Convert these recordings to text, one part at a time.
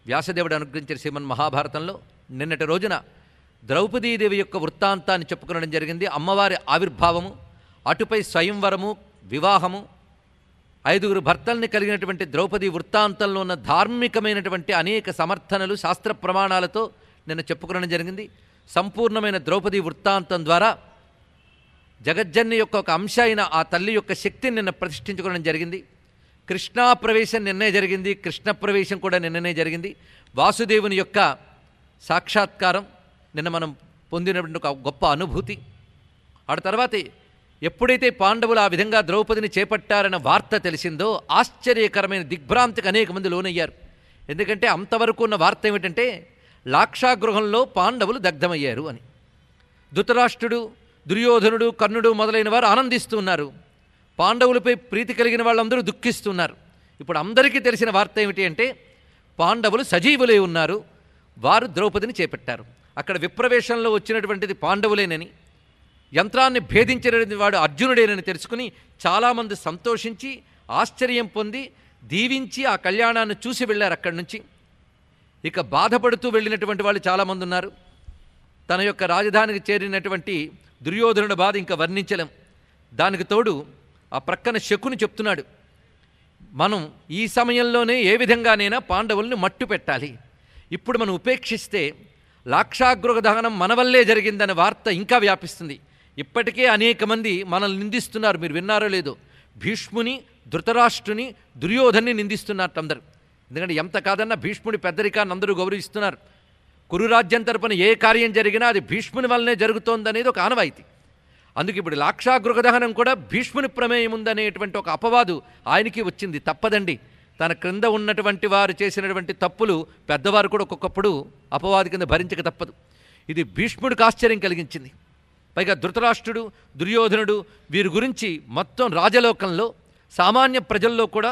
వ్యాసదేవుడు అనుగ్రహించిన శ్రీమన్ మహాభారతంలో నిన్నటి రోజున ద్రౌపదీదేవి యొక్క వృత్తాంతాన్ని చెప్పుకోవడం జరిగింది అమ్మవారి ఆవిర్భావము అటుపై స్వయంవరము వివాహము ఐదుగురు భర్తల్ని కలిగినటువంటి ద్రౌపది వృత్తాంతంలో ఉన్న ధార్మికమైనటువంటి అనేక సమర్థనలు శాస్త్ర ప్రమాణాలతో నిన్న చెప్పుకోవడం జరిగింది సంపూర్ణమైన ద్రౌపది వృత్తాంతం ద్వారా జగజ్జన్ని యొక్క ఒక అంశ అయిన ఆ తల్లి యొక్క శక్తిని నిన్న ప్రతిష్ఠించుకోవడం జరిగింది కృష్ణా ప్రవేశం నిన్నే జరిగింది కృష్ణ ప్రవేశం కూడా నిన్ననే జరిగింది వాసుదేవుని యొక్క సాక్షాత్కారం నిన్న మనం పొందినటువంటి ఒక గొప్ప అనుభూతి ఆ తర్వాత ఎప్పుడైతే పాండవులు ఆ విధంగా ద్రౌపదిని చేపట్టారన్న వార్త తెలిసిందో ఆశ్చర్యకరమైన దిగ్భ్రాంతికి అనేక మంది లోనయ్యారు ఎందుకంటే అంతవరకు ఉన్న వార్త ఏమిటంటే లాక్షాగృహంలో పాండవులు దగ్ధమయ్యారు అని ధృతరాష్ట్రుడు దుర్యోధనుడు కర్ణుడు మొదలైన వారు ఆనందిస్తూ ఉన్నారు పాండవులపై ప్రీతి కలిగిన వాళ్ళందరూ దుఃఖిస్తున్నారు ఇప్పుడు అందరికీ తెలిసిన వార్త ఏమిటి అంటే పాండవులు సజీవులై ఉన్నారు వారు ద్రౌపదిని చేపట్టారు అక్కడ విప్రవేశంలో వచ్చినటువంటిది పాండవులేనని యంత్రాన్ని భేదించిన వాడు అర్జునుడేనని తెలుసుకుని చాలామంది సంతోషించి ఆశ్చర్యం పొంది దీవించి ఆ కళ్యాణాన్ని చూసి వెళ్ళారు అక్కడి నుంచి ఇక బాధపడుతూ వెళ్ళినటువంటి వాళ్ళు చాలామంది ఉన్నారు తన యొక్క రాజధానికి చేరినటువంటి దుర్యోధనుడి బాధ ఇంకా వర్ణించలేం దానికి తోడు ఆ ప్రక్కన శకుని చెప్తున్నాడు మనం ఈ సమయంలోనే ఏ విధంగానైనా పాండవుల్ని మట్టు పెట్టాలి ఇప్పుడు మనం ఉపేక్షిస్తే లాక్షాగృహ దహనం మన వల్లే జరిగిందనే వార్త ఇంకా వ్యాపిస్తుంది ఇప్పటికే అనేక మంది మనల్ని నిందిస్తున్నారు మీరు విన్నారో లేదో భీష్ముని ధృతరాష్ట్రుని దుర్యోధన్ని నిందిస్తున్నారు అందరు ఎందుకంటే ఎంత కాదన్నా భీష్ముడి పెద్దరికాన్ని అందరూ గౌరవిస్తున్నారు కురురాజ్యం తరపున ఏ కార్యం జరిగినా అది భీష్ముని వల్లనే జరుగుతోందనేది ఒక ఆనవాయితీ అందుకు ఇప్పుడు లాక్షాగృహ దహనం కూడా భీష్ముని ప్రమేయం ఉందనేటువంటి ఒక అపవాదు ఆయనకి వచ్చింది తప్పదండి తన క్రింద ఉన్నటువంటి వారు చేసినటువంటి తప్పులు పెద్దవారు కూడా ఒక్కొక్కప్పుడు అపవాది కింద భరించక తప్పదు ఇది భీష్ముడికి ఆశ్చర్యం కలిగించింది పైగా ధృతరాష్ట్రుడు దుర్యోధనుడు వీరి గురించి మొత్తం రాజలోకంలో సామాన్య ప్రజల్లో కూడా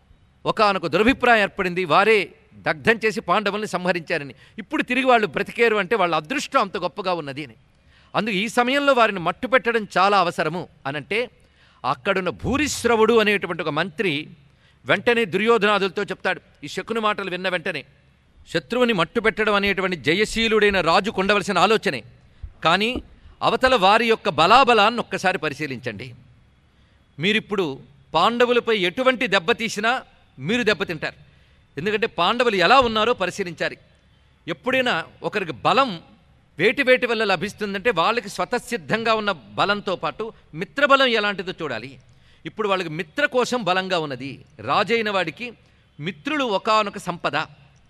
ఒకనొక దురభిప్రాయం ఏర్పడింది వారే దగ్ధం చేసి పాండవుల్ని సంహరించారని ఇప్పుడు తిరిగి వాళ్ళు బ్రతికేరు అంటే వాళ్ళ అదృష్టం అంత గొప్పగా ఉన్నది అని అందుకు ఈ సమయంలో వారిని మట్టు పెట్టడం చాలా అవసరము అనంటే అక్కడున్న భూరిశ్రవుడు అనేటువంటి ఒక మంత్రి వెంటనే దుర్యోధనాదులతో చెప్తాడు ఈ శకుని మాటలు విన్న వెంటనే శత్రువుని మట్టు పెట్టడం అనేటువంటి జయశీలుడైన రాజు కొండవలసిన ఆలోచనే కానీ అవతల వారి యొక్క బలాబలాన్ని ఒక్కసారి పరిశీలించండి మీరిప్పుడు పాండవులపై ఎటువంటి దెబ్బ తీసినా మీరు దెబ్బతింటారు ఎందుకంటే పాండవులు ఎలా ఉన్నారో పరిశీలించాలి ఎప్పుడైనా ఒకరికి బలం వేటి వేటి వల్ల లభిస్తుందంటే వాళ్ళకి స్వతసిద్ధంగా ఉన్న బలంతో పాటు మిత్రబలం ఎలాంటిదో చూడాలి ఇప్పుడు వాళ్ళకి మిత్ర కోసం బలంగా ఉన్నది రాజైన వాడికి మిత్రులు ఒకానొక సంపద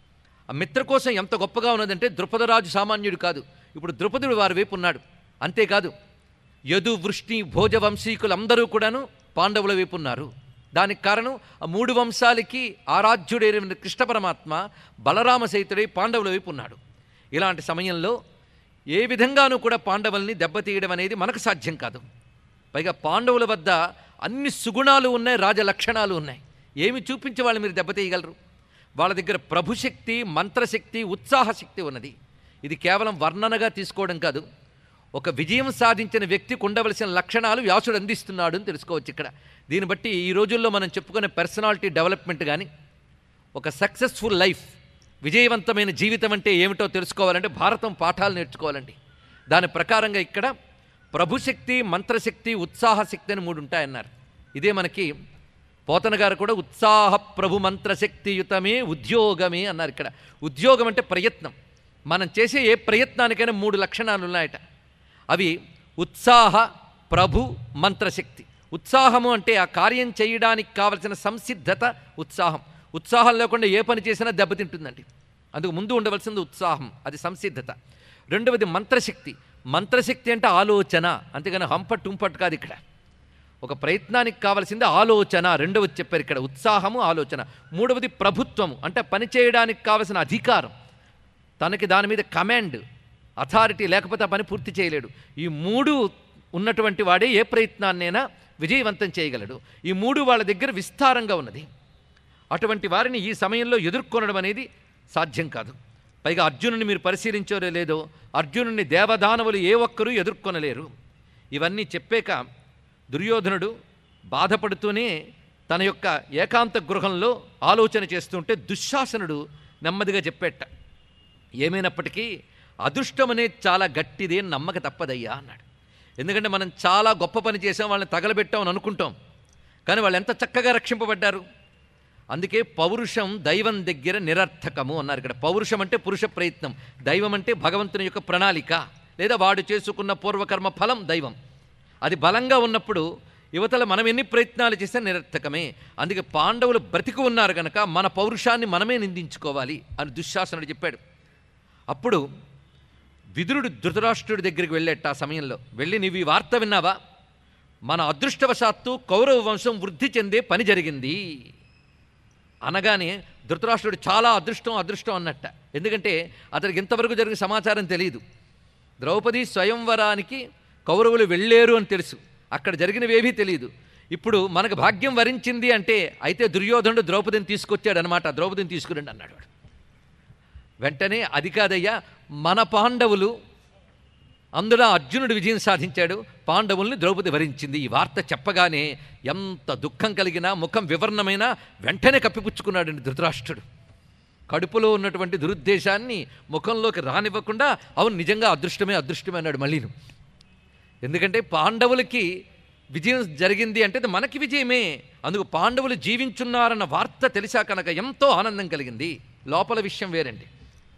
ఆ మిత్ర కోసం ఎంత గొప్పగా ఉన్నదంటే ద్రుపదరాజు సామాన్యుడు కాదు ఇప్పుడు ద్రుపదుడు వారి వైపు ఉన్నాడు అంతేకాదు యదు వృష్ణి భోజ వంశీకులందరూ కూడాను పాండవుల వైపు ఉన్నారు దానికి కారణం ఆ మూడు వంశాలకి ఆరాధ్యుడైన కృష్ణ పరమాత్మ బలరామ సహితుడై పాండవుల వైపు ఉన్నాడు ఇలాంటి సమయంలో ఏ విధంగానూ కూడా పాండవుల్ని దెబ్బతీయడం అనేది మనకు సాధ్యం కాదు పైగా పాండవుల వద్ద అన్ని సుగుణాలు ఉన్నాయి రాజ లక్షణాలు ఉన్నాయి ఏమి చూపించి వాళ్ళు మీరు దెబ్బతీయగలరు వాళ్ళ దగ్గర ప్రభుశక్తి మంత్రశక్తి ఉత్సాహశక్తి ఉన్నది ఇది కేవలం వర్ణనగా తీసుకోవడం కాదు ఒక విజయం సాధించిన వ్యక్తికి ఉండవలసిన లక్షణాలు వ్యాసుడు అందిస్తున్నాడు అని తెలుసుకోవచ్చు ఇక్కడ దీన్ని బట్టి ఈ రోజుల్లో మనం చెప్పుకునే పర్సనాలిటీ డెవలప్మెంట్ కానీ ఒక సక్సెస్ఫుల్ లైఫ్ విజయవంతమైన జీవితం అంటే ఏమిటో తెలుసుకోవాలంటే భారతం పాఠాలు నేర్చుకోవాలండి దాని ప్రకారంగా ఇక్కడ ప్రభుశక్తి మంత్రశక్తి ఉత్సాహశక్తి అని మూడు ఉంటాయన్నారు ఇదే మనకి పోతన గారు కూడా ఉత్సాహ ప్రభు మంత్రశక్తియుతమే ఉద్యోగమే అన్నారు ఇక్కడ ఉద్యోగం అంటే ప్రయత్నం మనం చేసే ఏ ప్రయత్నానికైనా మూడు లక్షణాలు ఉన్నాయట అవి ఉత్సాహ ప్రభు మంత్రశక్తి ఉత్సాహము అంటే ఆ కార్యం చేయడానికి కావలసిన సంసిద్ధత ఉత్సాహం ఉత్సాహం లేకుండా ఏ పని చేసినా దెబ్బతింటుందండి అందుకు ముందు ఉండవలసింది ఉత్సాహం అది సంసిద్ధత రెండవది మంత్రశక్తి మంత్రశక్తి అంటే ఆలోచన అంతేగాని హంపట్ టుంపట్ కాదు ఇక్కడ ఒక ప్రయత్నానికి కావలసింది ఆలోచన రెండవది చెప్పారు ఇక్కడ ఉత్సాహము ఆలోచన మూడవది ప్రభుత్వము అంటే పని చేయడానికి కావలసిన అధికారం తనకి దాని మీద కమాండ్ అథారిటీ లేకపోతే ఆ పని పూర్తి చేయలేడు ఈ మూడు ఉన్నటువంటి వాడే ఏ ప్రయత్నాన్నైనా విజయవంతం చేయగలడు ఈ మూడు వాళ్ళ దగ్గర విస్తారంగా ఉన్నది అటువంటి వారిని ఈ సమయంలో ఎదుర్కొనడం అనేది సాధ్యం కాదు పైగా అర్జునుని మీరు పరిశీలించారో లేదో అర్జునుని దేవదానవులు ఏ ఒక్కరూ ఎదుర్కొనలేరు ఇవన్నీ చెప్పాక దుర్యోధనుడు బాధపడుతూనే తన యొక్క ఏకాంత గృహంలో ఆలోచన చేస్తుంటే దుశ్శాసనుడు నెమ్మదిగా చెప్పేట ఏమైనప్పటికీ అదృష్టం అనేది చాలా గట్టిది అని నమ్మక తప్పదయ్యా అన్నాడు ఎందుకంటే మనం చాలా గొప్ప పని చేసాం వాళ్ళని తగలబెట్టామని అనుకుంటాం కానీ వాళ్ళు ఎంత చక్కగా రక్షింపబడ్డారు అందుకే పౌరుషం దైవం దగ్గర నిరర్థకము అన్నారు ఇక్కడ పౌరుషం అంటే పురుష ప్రయత్నం దైవం అంటే భగవంతుని యొక్క ప్రణాళిక లేదా వాడు చేసుకున్న పూర్వకర్మ ఫలం దైవం అది బలంగా ఉన్నప్పుడు యువతల మనం ఎన్ని ప్రయత్నాలు చేస్తే నిరర్థకమే అందుకే పాండవులు బ్రతికి ఉన్నారు కనుక మన పౌరుషాన్ని మనమే నిందించుకోవాలి అని దుశ్శాసనుడు చెప్పాడు అప్పుడు విదురుడు ధృతరాష్ట్రుడి దగ్గరికి వెళ్ళేట ఆ సమయంలో వెళ్ళి నీవు ఈ వార్త విన్నావా మన అదృష్టవశాత్తు కౌరవ వంశం వృద్ధి చెందే పని జరిగింది అనగానే ధృతరాష్ట్రుడు చాలా అదృష్టం అదృష్టం అన్నట్ట ఎందుకంటే అతనికి ఇంతవరకు జరిగిన సమాచారం తెలియదు ద్రౌపది స్వయంవరానికి కౌరవులు వెళ్ళేరు అని తెలుసు అక్కడ జరిగినవేవీ తెలియదు ఇప్పుడు మనకు భాగ్యం వరించింది అంటే అయితే దుర్యోధనుడు ద్రౌపదిని తీసుకొచ్చాడు అనమాట ద్రౌపదిని తీసుకురండి అన్నాడు వాడు వెంటనే అది కాదయ్యా మన పాండవులు అందులో అర్జునుడు విజయం సాధించాడు పాండవుల్ని ద్రౌపది వరించింది ఈ వార్త చెప్పగానే ఎంత దుఃఖం కలిగినా ముఖం వివర్ణమైనా వెంటనే కప్పిపుచ్చుకున్నాడండి ధృతరాష్ట్రుడు కడుపులో ఉన్నటువంటి దురుద్దేశాన్ని ముఖంలోకి రానివ్వకుండా అవును నిజంగా అదృష్టమే అదృష్టమే అన్నాడు మళ్ళీను ఎందుకంటే పాండవులకి విజయం జరిగింది అంటే అది మనకి విజయమే అందుకు పాండవులు జీవించున్నారన్న వార్త తెలిసా కనుక ఎంతో ఆనందం కలిగింది లోపల విషయం వేరండి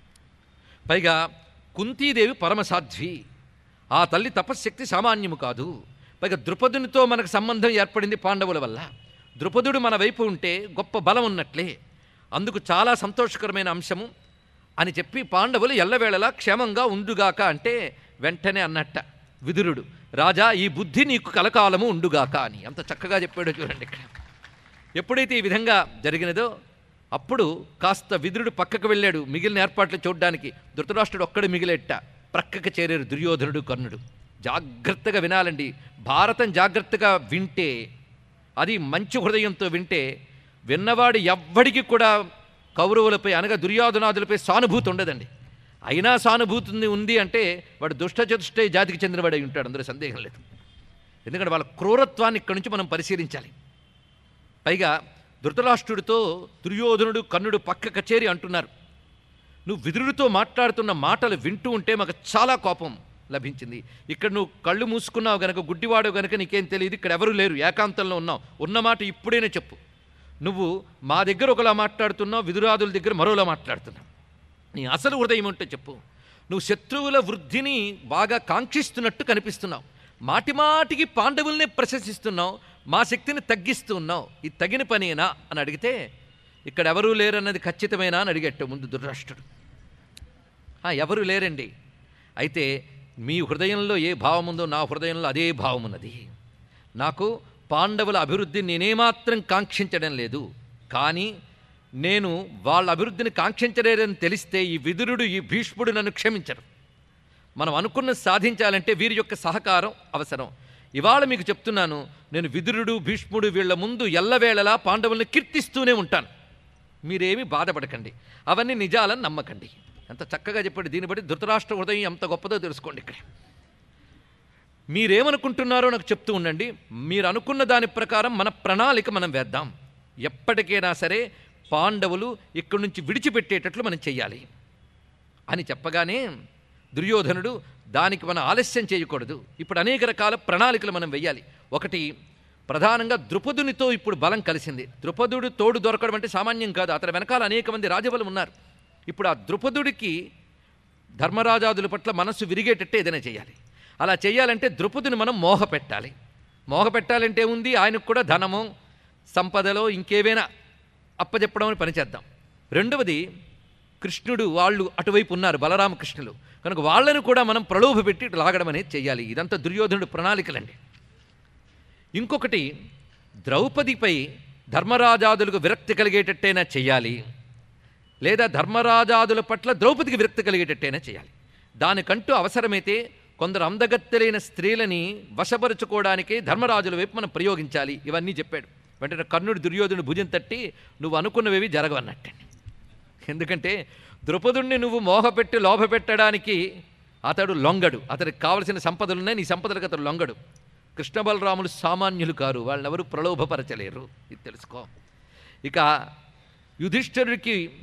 పైగా కుంతీదేవి పరమసాధ్వి ఆ తల్లి తపశ్శక్తి సామాన్యము కాదు పైగా ద్రుపదునితో మనకు సంబంధం ఏర్పడింది పాండవుల వల్ల ద్రుపదుడు మన వైపు ఉంటే గొప్ప బలం ఉన్నట్లే అందుకు చాలా సంతోషకరమైన అంశము అని చెప్పి పాండవులు ఎల్లవేళలా క్షేమంగా ఉండుగాక అంటే వెంటనే అన్నట్ట విదురుడు రాజా ఈ బుద్ధి నీకు కలకాలము ఉండుగాక అని అంత చక్కగా చెప్పాడో చూడండి ఇక్కడ ఎప్పుడైతే ఈ విధంగా జరిగినదో అప్పుడు కాస్త విదురుడు పక్కకు వెళ్ళాడు మిగిలిన ఏర్పాట్లు చూడడానికి ధృతరాష్ట్రుడు ఒక్కడు మిగిలేట ప్రక్కకు చేరారు దుర్యోధనుడు కర్ణుడు జాగ్రత్తగా వినాలండి భారతం జాగ్రత్తగా వింటే అది మంచి హృదయంతో వింటే విన్నవాడు ఎవ్వడికి కూడా కౌరవులపై అనగా దుర్యోధనాదులపై సానుభూతి ఉండదండి అయినా సానుభూతి ఉంది- ఉంది అంటే వాడు దుష్ట చతుష్ట జాతికి చెందినవాడు అయి ఉంటాడు అందులో సందేహం లేదు ఎందుకంటే వాళ్ళ క్రూరత్వాన్ని ఇక్కడి నుంచి మనం పరిశీలించాలి పైగా ధృతరాష్ట్రుడితో దుర్యోధనుడు కర్ణుడు పక్క కచేరి అంటున్నారు నువ్వు విదురుడితో మాట్లాడుతున్న మాటలు వింటూ ఉంటే మాకు చాలా కోపం లభించింది ఇక్కడ నువ్వు కళ్ళు మూసుకున్నావు గనక గుడ్డివాడు గనక నీకేం తెలియదు ఇక్కడ ఎవరు లేరు ఏకాంతంలో ఉన్నావు ఉన్న మాట ఇప్పుడైనా చెప్పు నువ్వు మా దగ్గర ఒకలా మాట్లాడుతున్నావు విదురాదుల దగ్గర మరోలా మాట్లాడుతున్నావు నీ అసలు హృదయం ఉంటే చెప్పు నువ్వు శత్రువుల వృద్ధిని బాగా కాంక్షిస్తున్నట్టు కనిపిస్తున్నావు మాటి మాటికి పాండవుల్నే ప్రశంసిస్తున్నావు మా శక్తిని తగ్గిస్తూ ఉన్నావు ఇది తగిన పనేనా అని అడిగితే ఇక్కడ ఎవరూ లేరన్నది ఖచ్చితమేనా అని అడిగట్టు ముందు దుర్రాష్ట్రుడు "ఆ, ఎవరు లేరండి అయితే మీ హృదయంలో ఏ భావం ఉందో నా హృదయంలో అదే భావం ఉన్నది నాకు పాండవుల అభివృద్ధిని నేనేమాత్రం కాంక్షించడం లేదు కానీ నేను వాళ్ళ అభివృద్ధిని కాంక్షించలేదని తెలిస్తే ఈ విదురుడు ఈ భీష్ముడు నన్ను క్షమించరు మనం అనుకున్నది సాధించాలంటే వీరి యొక్క సహకారం అవసరం ఇవాళ మీకు చెప్తున్నాను నేను విదురుడు భీష్ముడు వీళ్ళ ముందు ఎల్లవేళలా పాండవుల్ని కీర్తిస్తూనే ఉంటాను మీరేమీ బాధపడకండి అవన్నీ నిజాలని నమ్మకండి ఎంత చక్కగా చెప్పాడు దీన్ని బట్టి ధృతరాష్ట్ర హృదయం ఎంత గొప్పదో తెలుసుకోండి ఇక్కడ మీరేమనుకుంటున్నారో నాకు చెప్తూ ఉండండి మీరు అనుకున్న దాని ప్రకారం మన ప్రణాళిక మనం వేద్దాం ఎప్పటికైనా సరే పాండవులు ఇక్కడి నుంచి విడిచిపెట్టేటట్లు మనం చెయ్యాలి అని చెప్పగానే దుర్యోధనుడు దానికి మనం ఆలస్యం చేయకూడదు ఇప్పుడు అనేక రకాల ప్రణాళికలు మనం వెయ్యాలి ఒకటి ప్రధానంగా ద్రుపదునితో ఇప్పుడు బలం కలిసింది ద్రుపదుడు తోడు దొరకడం అంటే సామాన్యం కాదు అతని వెనకాల అనేక మంది రాజబలం ఉన్నారు ఇప్పుడు ఆ ద్రుపదుడికి ధర్మరాజాదుల పట్ల మనస్సు విరిగేటట్టే ఏదైనా చేయాలి అలా చేయాలంటే ద్రుపదుని మనం మోహ పెట్టాలి మోహ పెట్టాలంటే ఉంది ఆయనకు కూడా ధనము సంపదలో ఇంకేవైనా అప్పచెప్పడం అని పనిచేద్దాం రెండవది కృష్ణుడు వాళ్ళు అటువైపు ఉన్నారు బలరామకృష్ణులు కనుక వాళ్ళను కూడా మనం ప్రలోభ పెట్టి ఇటు లాగడం అనేది చేయాలి ఇదంతా దుర్యోధనుడు ప్రణాళికలండి ఇంకొకటి ద్రౌపదిపై ధర్మరాజాదులకు విరక్తి కలిగేటట్టైనా చేయాలి లేదా ధర్మరాజాదుల పట్ల ద్రౌపదికి విరక్తి కలిగేటట్టైనా చేయాలి దానికంటూ అవసరమైతే కొందరు అందగత్తెలైన స్త్రీలని వశపరుచుకోవడానికే ధర్మరాజుల వైపు మనం ప్రయోగించాలి ఇవన్నీ చెప్పాడు వెంటనే కర్ణుడు దుర్యోధనుడు భుజం తట్టి నువ్వు అనుకున్నవేవి జరగవన్నట్టండి ఎందుకంటే ద్రుపదుణ్ణి నువ్వు మోహపెట్టి లోభపెట్టడానికి అతడు లొంగడు అతడికి కావలసిన సంపదలున్నాయి నీ సంపదలకు అతడు లొంగడు కృష్ణ బలరాములు సామాన్యులు కారు వాళ్ళెవరూ ప్రలోభపరచలేరు ఇది తెలుసుకో ఇక యుధిష్ఠరుడికి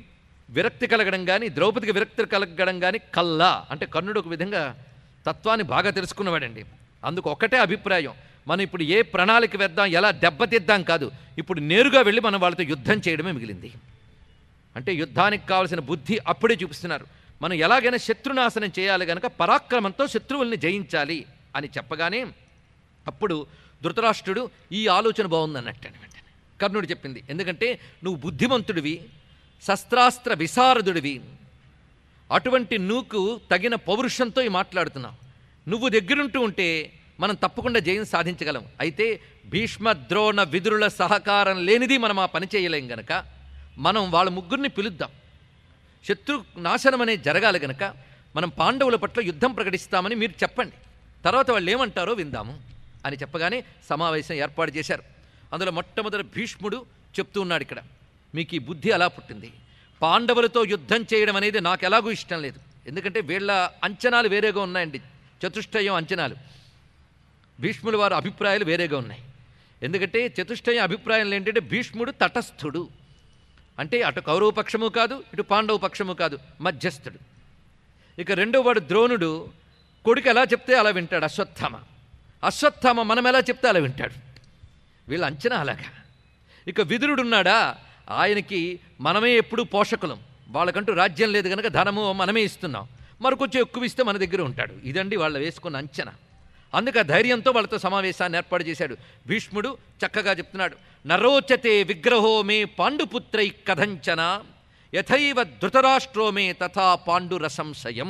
విరక్తి కలగడం కానీ ద్రౌపదికి విరక్తి కలగడం కానీ కల్లా అంటే కర్ణుడు ఒక విధంగా తత్వాన్ని బాగా తెలుసుకున్నవాడండి అందుకు ఒక్కటే అభిప్రాయం మనం ఇప్పుడు ఏ ప్రణాళిక వేద్దాం ఎలా దెబ్బతిద్దాం కాదు ఇప్పుడు నేరుగా వెళ్ళి మనం వాళ్ళతో యుద్ధం చేయడమే మిగిలింది అంటే యుద్ధానికి కావలసిన బుద్ధి అప్పుడే చూపిస్తున్నారు మనం ఎలాగైనా శత్రునాశనం చేయాలి గనక పరాక్రమంతో శత్రువుల్ని జయించాలి అని చెప్పగానే అప్పుడు ధృతరాష్ట్రుడు ఈ ఆలోచన బాగుందన్నట్టు వెంటనే కర్ణుడు చెప్పింది ఎందుకంటే నువ్వు బుద్ధిమంతుడివి శస్త్రాస్త్ర విశారదుడివి అటువంటి నువ్వుకు తగిన పౌరుషంతో ఈ మాట్లాడుతున్నావు నువ్వు దగ్గరుంటూ ఉంటే మనం తప్పకుండా జయం సాధించగలం అయితే భీష్మ ద్రోణ విదురుల సహకారం లేనిది మనం ఆ పని చేయలేం గనక మనం వాళ్ళ ముగ్గురిని పిలుద్దాం శత్రు నాశనం అనేది జరగాలి గనక మనం పాండవుల పట్ల యుద్ధం ప్రకటిస్తామని మీరు చెప్పండి తర్వాత వాళ్ళు ఏమంటారో విందాము అని చెప్పగానే సమావేశం ఏర్పాటు చేశారు అందులో మొట్టమొదటి భీష్ముడు చెప్తూ ఉన్నాడు ఇక్కడ మీకు ఈ బుద్ధి ఎలా పుట్టింది పాండవులతో యుద్ధం చేయడం అనేది నాకు ఎలాగూ ఇష్టం లేదు ఎందుకంటే వీళ్ళ అంచనాలు వేరేగా ఉన్నాయండి చతుష్టయం అంచనాలు భీష్ముల వారి అభిప్రాయాలు వేరేగా ఉన్నాయి ఎందుకంటే చతుష్టయం అభిప్రాయాలు ఏంటంటే భీష్ముడు తటస్థుడు అంటే అటు కౌరవ పక్షము కాదు ఇటు పాండవ పక్షము కాదు మధ్యస్థుడు ఇక రెండో వాడు ద్రోణుడు కొడుకు ఎలా చెప్తే అలా వింటాడు అశ్వత్థామ అశ్వత్థామ మనం ఎలా చెప్తే అలా వింటాడు వీళ్ళ అంచనా అలాగా ఇక విదురుడున్నాడా ఆయనకి మనమే ఎప్పుడు పోషకులం వాళ్ళకంటూ రాజ్యం లేదు కనుక ధనము మనమే ఇస్తున్నాం మరికొంచెం ఎక్కువ ఇస్తే మన దగ్గర ఉంటాడు ఇదండి వాళ్ళ వేసుకున్న అంచనా అందుకే ఆ ధైర్యంతో వాళ్ళతో సమావేశాన్ని ఏర్పాటు చేశాడు భీష్ముడు చక్కగా చెప్తున్నాడు నరోచతే విగ్రహో మే పాండుపుత్రై కథంచన యథైవ ధృతరాష్ట్రో మే తథా పాండురసంశయం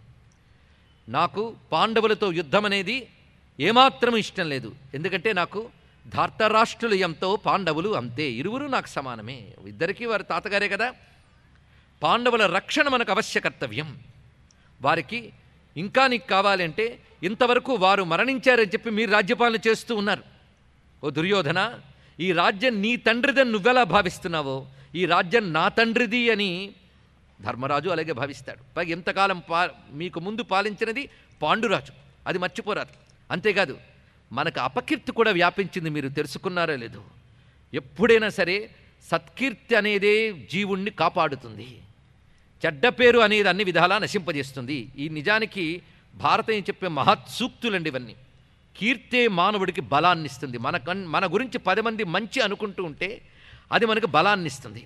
నాకు పాండవులతో యుద్ధం అనేది ఏమాత్రం ఇష్టం లేదు ఎందుకంటే నాకు ధార్తరాష్ట్రులు ఎంతో పాండవులు అంతే ఇరువురు నాకు సమానమే ఇద్దరికీ వారి తాతగారే కదా పాండవుల రక్షణ మనకు అవశ్య కర్తవ్యం వారికి ఇంకా నీకు కావాలంటే ఇంతవరకు వారు మరణించారని చెప్పి మీరు రాజ్యపాలన చేస్తూ ఉన్నారు ఓ దుర్యోధన ఈ రాజ్యం నీ తండ్రిదని నువ్వెలా భావిస్తున్నావో ఈ రాజ్యం నా తండ్రిది అని ధర్మరాజు అలాగే భావిస్తాడు పైగా ఎంతకాలం పా మీకు ముందు పాలించినది పాండురాజు అది మర్చిపోరాదు అంతేకాదు మనకు అపకీర్తి కూడా వ్యాపించింది మీరు తెలుసుకున్నారో లేదో ఎప్పుడైనా సరే సత్కీర్తి అనేదే జీవుణ్ణి కాపాడుతుంది చెడ్డ పేరు అనేది అన్ని విధాలా నశింపజేస్తుంది ఈ నిజానికి భారతీయం చెప్పే మహత్ సూక్తులండి ఇవన్నీ కీర్తే మానవుడికి బలాన్ని ఇస్తుంది మన కన్- మన గురించి పది మంది మంచి అనుకుంటూ ఉంటే అది మనకు బలాన్ని ఇస్తుంది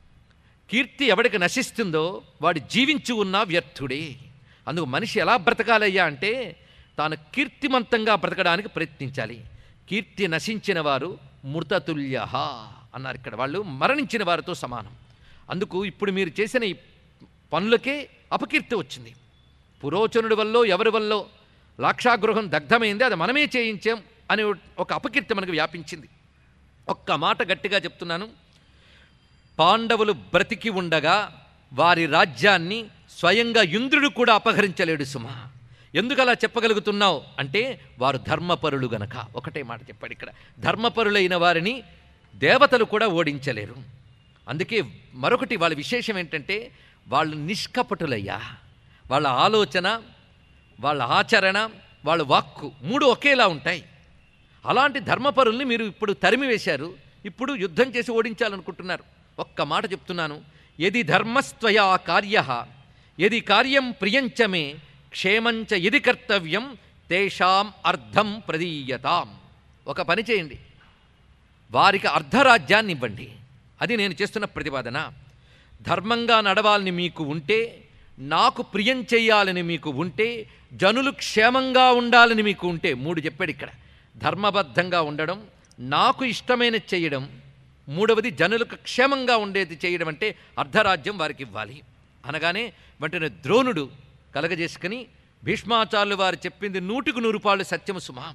కీర్తి ఎవడికి నశిస్తుందో వాడు జీవించి ఉన్న వ్యర్థుడే అందుకు మనిషి ఎలా బ్రతకాలయ్యా అంటే తాను కీర్తిమంతంగా బ్రతకడానికి ప్రయత్నించాలి కీర్తి నశించిన వారు మృతతుల్య అన్నారు ఇక్కడ వాళ్ళు మరణించిన వారితో సమానం అందుకు ఇప్పుడు మీరు చేసిన ఈ పనులకే అపకీర్తి వచ్చింది పురోచనుడి వల్ల ఎవరి వల్ల లాక్షాగృహం దగ్ధమైంది అది మనమే చేయించాం అనే ఒక అపకీర్తి మనకు వ్యాపించింది ఒక్క మాట గట్టిగా చెప్తున్నాను పాండవులు బ్రతికి ఉండగా వారి రాజ్యాన్ని స్వయంగా ఇంద్రుడు కూడా అపహరించలేడు సుమా ఎందుకు అలా చెప్పగలుగుతున్నావు అంటే వారు ధర్మపరులు గనక ఒకటే మాట చెప్పాడు ఇక్కడ ధర్మపరులైన వారిని దేవతలు కూడా ఓడించలేరు అందుకే మరొకటి వాళ్ళ విశేషం ఏంటంటే వాళ్ళు నిష్కపటులయ్యా వాళ్ళ ఆలోచన వాళ్ళ ఆచరణ వాళ్ళ వాక్కు మూడు ఒకేలా ఉంటాయి అలాంటి ధర్మపరుల్ని మీరు ఇప్పుడు తరిమివేశారు ఇప్పుడు యుద్ధం చేసి ఓడించాలనుకుంటున్నారు ఒక్క మాట చెప్తున్నాను ఎది ధర్మస్త్వయా కార్య ఎది కార్యం ప్రియంచమే క్షేమంచ ఎది కర్తవ్యం తేషాం అర్థం ప్రదీయతాం ఒక పని చేయండి వారికి అర్ధరాజ్యాన్ని ఇవ్వండి అది నేను చేస్తున్న ప్రతిపాదన ధర్మంగా నడవాలని మీకు ఉంటే నాకు ప్రియం చేయాలని మీకు ఉంటే జనులు క్షేమంగా ఉండాలని మీకు ఉంటే మూడు చెప్పాడు ఇక్కడ ధర్మబద్ధంగా ఉండడం నాకు ఇష్టమైన చేయడం మూడవది జనులకు క్షేమంగా ఉండేది చేయడం అంటే అర్ధరాజ్యం వారికి ఇవ్వాలి అనగానే వెంటనే ద్రోణుడు కలగజేసుకుని భీష్మాచార్యులు వారు చెప్పింది నూటికి నూరు పాళ్ళు సత్యము సుమా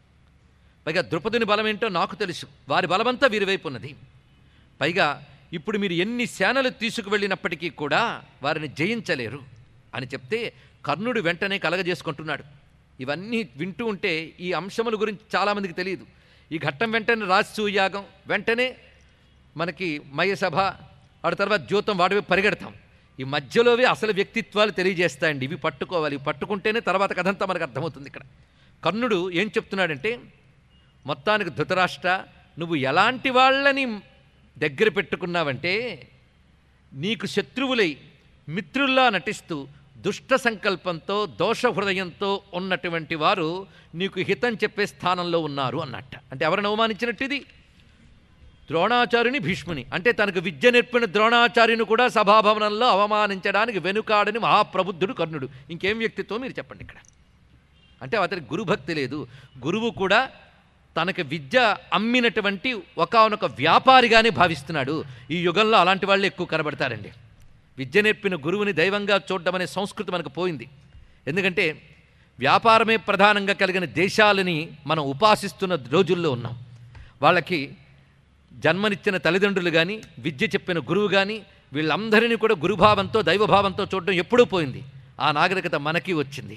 పైగా ద్రుపదుని బలం ఏంటో నాకు తెలుసు వారి బలమంతా వీరి వైపు ఉన్నది పైగా ఇప్పుడు మీరు ఎన్ని సేనలు తీసుకువెళ్ళినప్పటికీ కూడా వారిని జయించలేరు అని చెప్తే కర్ణుడు వెంటనే కలగజేసుకుంటున్నాడు ఇవన్నీ వింటూ ఉంటే ఈ అంశముల గురించి చాలామందికి తెలియదు ఈ ఘట్టం వెంటనే రాజసూయాగం వెంటనే మనకి మయసభ ఆడ తర్వాత జ్యోతం వాడివి పరిగెడతాం ఈ మధ్యలోవే అసలు వ్యక్తిత్వాలు తెలియజేస్తాయండి ఇవి పట్టుకోవాలి ఇవి పట్టుకుంటేనే తర్వాత కథంతా మనకు అర్థమవుతుంది ఇక్కడ కర్ణుడు ఏం చెప్తున్నాడంటే మొత్తానికి ధృతరాష్ట్ర నువ్వు ఎలాంటి వాళ్ళని దగ్గర పెట్టుకున్నావంటే నీకు శత్రువులై మిత్రుల్లా నటిస్తూ దుష్ట సంకల్పంతో దోష హృదయంతో ఉన్నటువంటి వారు నీకు హితం చెప్పే స్థానంలో ఉన్నారు అన్నట్ట అంటే ఎవరిని అవమానించినట్టు ఇది ద్రోణాచార్యుని భీష్ముని అంటే తనకు విద్య నేర్పిన ద్రోణాచార్యుని కూడా సభాభవనంలో అవమానించడానికి వెనుకాడని మహాప్రబుద్ధుడు కర్ణుడు ఇంకేం వ్యక్తిత్వం మీరు చెప్పండి ఇక్కడ అంటే అతనికి గురుభక్తి లేదు గురువు కూడా తనకి విద్య అమ్మినటువంటి ఒకానొక వ్యాపారిగానే భావిస్తున్నాడు ఈ యుగంలో అలాంటి వాళ్ళు ఎక్కువ కనబడతారండి విద్య నేర్పిన గురువుని దైవంగా చూడడం అనే సంస్కృతి మనకు పోయింది ఎందుకంటే వ్యాపారమే ప్రధానంగా కలిగిన దేశాలని మనం ఉపాసిస్తున్న రోజుల్లో ఉన్నాం వాళ్ళకి జన్మనిచ్చిన తల్లిదండ్రులు కానీ విద్య చెప్పిన గురువు కానీ వీళ్ళందరినీ కూడా గురుభావంతో దైవభావంతో చూడడం ఎప్పుడూ పోయింది ఆ నాగరికత మనకి వచ్చింది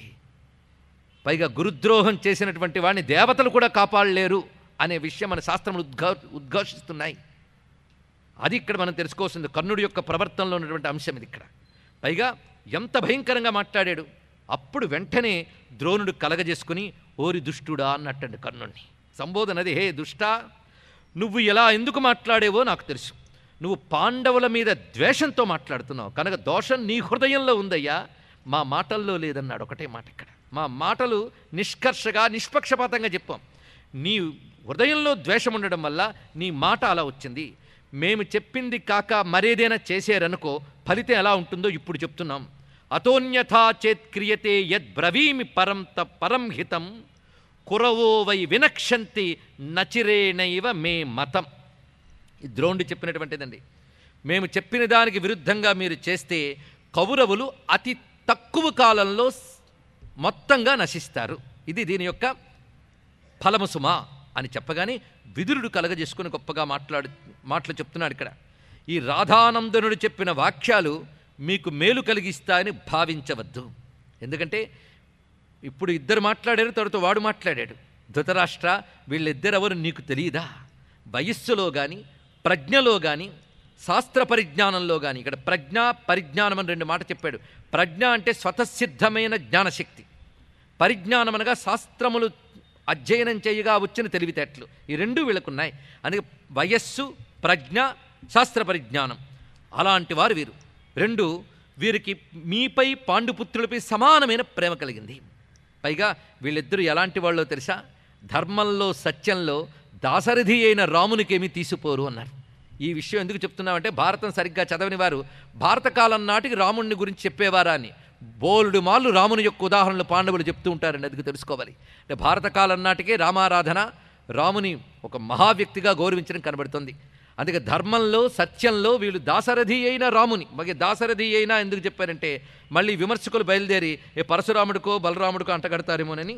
పైగా గురుద్రోహం చేసినటువంటి వాడిని దేవతలు కూడా కాపాడలేరు అనే విషయం మన శాస్త్రములు ఉద్ఘా ఉద్ఘోషిస్తున్నాయి అది ఇక్కడ మనం తెలుసుకోవాల్సింది కర్ణుడి యొక్క ప్రవర్తనలో ఉన్నటువంటి అంశం ఇది ఇక్కడ పైగా ఎంత భయంకరంగా మాట్లాడాడు అప్పుడు వెంటనే ద్రోణుడు కలగజేసుకుని ఓరి దుష్టుడా అన్నట్టండి కర్ణుడిని సంబోధన అది హే దుష్టా నువ్వు ఎలా ఎందుకు మాట్లాడేవో నాకు తెలుసు నువ్వు పాండవుల మీద ద్వేషంతో మాట్లాడుతున్నావు కనుక దోషం నీ హృదయంలో ఉందయ్యా మా మాటల్లో లేదన్నాడు ఒకటే మాట ఇక్కడ మా మాటలు నిష్కర్షగా నిష్పక్షపాతంగా చెప్పాం నీ హృదయంలో ద్వేషం ఉండడం వల్ల నీ మాట అలా వచ్చింది మేము చెప్పింది కాక మరేదైనా చేశారనుకో ఫలితం ఎలా ఉంటుందో ఇప్పుడు చెప్తున్నాం అతోన్యథా చేత్ క్రియతే యద్ బ్రవీమి పరం త పరం హితం కురవో వై వినక్షంతి నచిరేణైవ మే మతం ఈ ద్రోణుడు చెప్పినటువంటిదండి మేము చెప్పిన దానికి విరుద్ధంగా మీరు చేస్తే కౌరవులు అతి తక్కువ కాలంలో స్- మొత్తంగా నశిస్తారు ఇది దీని యొక్క ఫలము సుమా అని చెప్పగానే విదురుడు కలగజేసుకుని గొప్పగా మాట్లాడు మాటలు చెప్తున్నాడు ఇక్కడ ఈ రాధానందనుడు చెప్పిన వాక్యాలు మీకు మేలు కలిగిస్తాయని భావించవద్దు ఎందుకంటే ఇప్పుడు ఇద్దరు మాట్లాడారు తర్వాత వాడు మాట్లాడాడు ధృతరాష్ట్ర వీళ్ళిద్దరెవరు నీకు తెలియదా వయస్సులో కానీ ప్రజ్ఞలో కానీ శాస్త్ర పరిజ్ఞానంలో కానీ ఇక్కడ ప్రజ్ఞ పరిజ్ఞానం అని రెండు మాట చెప్పాడు ప్రజ్ఞ అంటే స్వతసిద్ధమైన జ్ఞానశక్తి పరిజ్ఞానం అనగా శాస్త్రములు అధ్యయనం చేయగా వచ్చిన తెలివితేటలు ఈ రెండు వీళ్ళకున్నాయి అందుకే వయస్సు ప్రజ్ఞ శాస్త్ర పరిజ్ఞానం అలాంటి వారు వీరు రెండు వీరికి మీపై పాండుపుత్రులపై సమానమైన ప్రేమ కలిగింది పైగా వీళ్ళిద్దరూ ఎలాంటి వాళ్ళో తెలుసా ధర్మంలో సత్యంలో దాసరథి అయిన రామునికేమీ తీసిపోరు అన్నారు ఈ విషయం ఎందుకు చెప్తున్నామంటే భారతం సరిగ్గా చదవని వారు భారత కాలం నాటికి రాముడిని గురించి చెప్పేవారా అని బోలుడు మాళ్ళు రాముని యొక్క ఉదాహరణలు పాండవులు చెప్తూ ఉంటారండి అందుకు తెలుసుకోవాలి అంటే భారత కాలం నాటికే రామారాధన రాముని ఒక మహావ్యక్తిగా గౌరవించడం కనబడుతుంది అందుకే ధర్మంలో సత్యంలో వీళ్ళు దాసరథి అయిన రాముని మరి దాసరథి అయినా ఎందుకు చెప్పారంటే మళ్ళీ విమర్శకులు బయలుదేరి ఏ పరశురాముడికో బలరాముడికో అంటగడతారేమోనని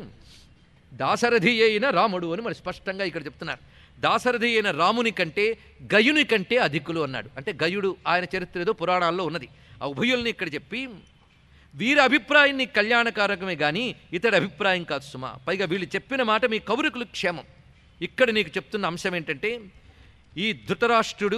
దాసరథి అయిన రాముడు అని మరి స్పష్టంగా ఇక్కడ చెప్తున్నారు దాసరథి అయిన రాముని కంటే గయుని కంటే అధికులు అన్నాడు అంటే గయుడు ఆయన చరిత్ర ఏదో పురాణాల్లో ఉన్నది ఆ ఉభయుల్ని ఇక్కడ చెప్పి వీరి అభిప్రాయం నీ కళ్యాణకారకమే కానీ ఇతడి అభిప్రాయం కాదు సుమా పైగా వీళ్ళు చెప్పిన మాట మీ కౌరుకులు క్షేమం ఇక్కడ నీకు చెప్తున్న అంశం ఏంటంటే ఈ ధృతరాష్ట్రుడు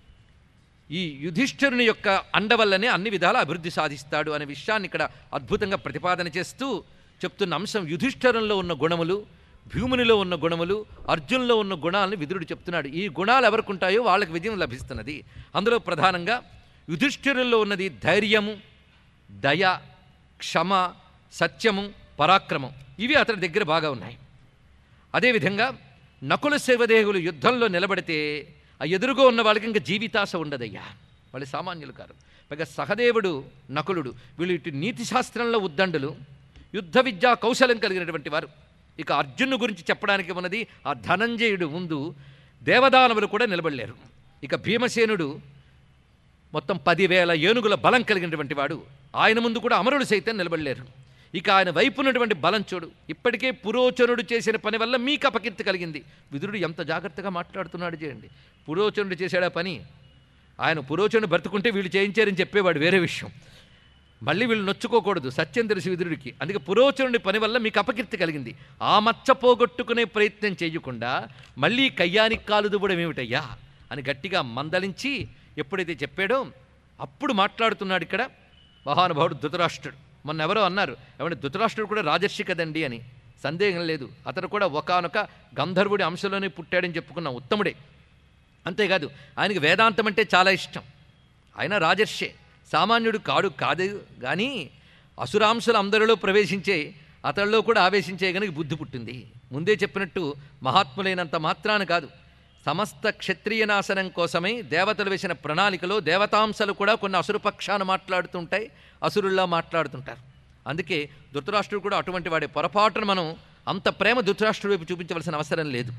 ఈ యుధిష్ఠిరుని యొక్క అండ వల్లనే అన్ని విధాల అభివృద్ధి సాధిస్తాడు అనే విషయాన్ని ఇక్కడ అద్భుతంగా ప్రతిపాదన చేస్తూ చెప్తున్న అంశం యుధిష్ఠిరంలో ఉన్న గుణములు భీమునిలో ఉన్న గుణములు అర్జున్లో ఉన్న గుణాలను విదురుడు చెప్తున్నాడు ఈ గుణాలు ఎవరికి ఉంటాయో వాళ్ళకి విజయం లభిస్తున్నది అందులో ప్రధానంగా యుధిష్ఠిరుల్లో ఉన్నది ధైర్యము దయ క్షమ సత్యము పరాక్రమం ఇవి అతని దగ్గర బాగా ఉన్నాయి అదేవిధంగా నకుల సేవదేహులు యుద్ధంలో నిలబడితే ఆ ఎదురుగా ఉన్న వాళ్ళకి ఇంకా జీవితాశ ఉండదయ్యా వాళ్ళు సామాన్యులు కారు పైగా సహదేవుడు నకులుడు వీళ్ళు ఇటు నీతి శాస్త్రంలో ఉద్దండులు యుద్ధ విద్యా కౌశలం కలిగినటువంటి వారు ఇక అర్జును గురించి చెప్పడానికి ఉన్నది ఆ ధనంజయుడు ముందు దేవదానవులు కూడా నిలబడలేరు ఇక భీమసేనుడు మొత్తం పదివేల ఏనుగుల బలం కలిగినటువంటి వాడు ఆయన ముందు కూడా అమరుడు సైతం నిలబడలేరు ఇక ఆయన వైపు ఉన్నటువంటి బలం చూడు ఇప్పటికే పురోచనుడు చేసిన పని వల్ల మీకు అపకీర్తి కలిగింది విదురుడు ఎంత జాగ్రత్తగా మాట్లాడుతున్నాడు చేయండి పురోచనుడు చేశాడా పని ఆయన పురోచనుడు బ్రతుకుంటే వీళ్ళు చేయించారని చెప్పేవాడు వేరే విషయం మళ్ళీ వీళ్ళు నొచ్చుకోకూడదు సత్యం తెలుసు విదురుడికి అందుకే పురోచనుడి పని వల్ల మీకు అపకీర్తి కలిగింది ఆ మచ్చ పోగొట్టుకునే ప్రయత్నం చేయకుండా మళ్ళీ కయ్యానికి కాలు దువ్వడం ఏమిటయ్యా అని గట్టిగా మందలించి ఎప్పుడైతే చెప్పాడో అప్పుడు మాట్లాడుతున్నాడు ఇక్కడ మహానుభావుడు ధృతరాష్ట్రుడు మొన్న ఎవరో అన్నారు ఏమంటే ధృతరాష్ట్రుడు కూడా రాజర్షి కదండి అని సందేహం లేదు అతను కూడా ఒకానొక గంధర్వుడి అంశంలోనే పుట్టాడని చెప్పుకున్నాం ఉత్తముడే అంతేకాదు ఆయనకి వేదాంతం అంటే చాలా ఇష్టం ఆయన రాజర్షే సామాన్యుడు కాడు కాదు కానీ అసురాంశలు అందరిలో ప్రవేశించే అతడిలో కూడా ఆవేశించే గనుక బుద్ధి పుట్టింది ముందే చెప్పినట్టు మహాత్ములైనంత మాత్రాన కాదు సమస్త క్షత్రియ నాశనం కోసమై దేవతలు వేసిన ప్రణాళికలో దేవతాంశలు కూడా కొన్ని అసురుపక్షాన మాట్లాడుతుంటాయి అసురుల్లా మాట్లాడుతుంటారు అందుకే ధృతరాష్ట్రుడు కూడా అటువంటి వాడే పొరపాటున మనం అంత ప్రేమ ధృతరాష్ట్రుడి వైపు చూపించవలసిన అవసరం లేదు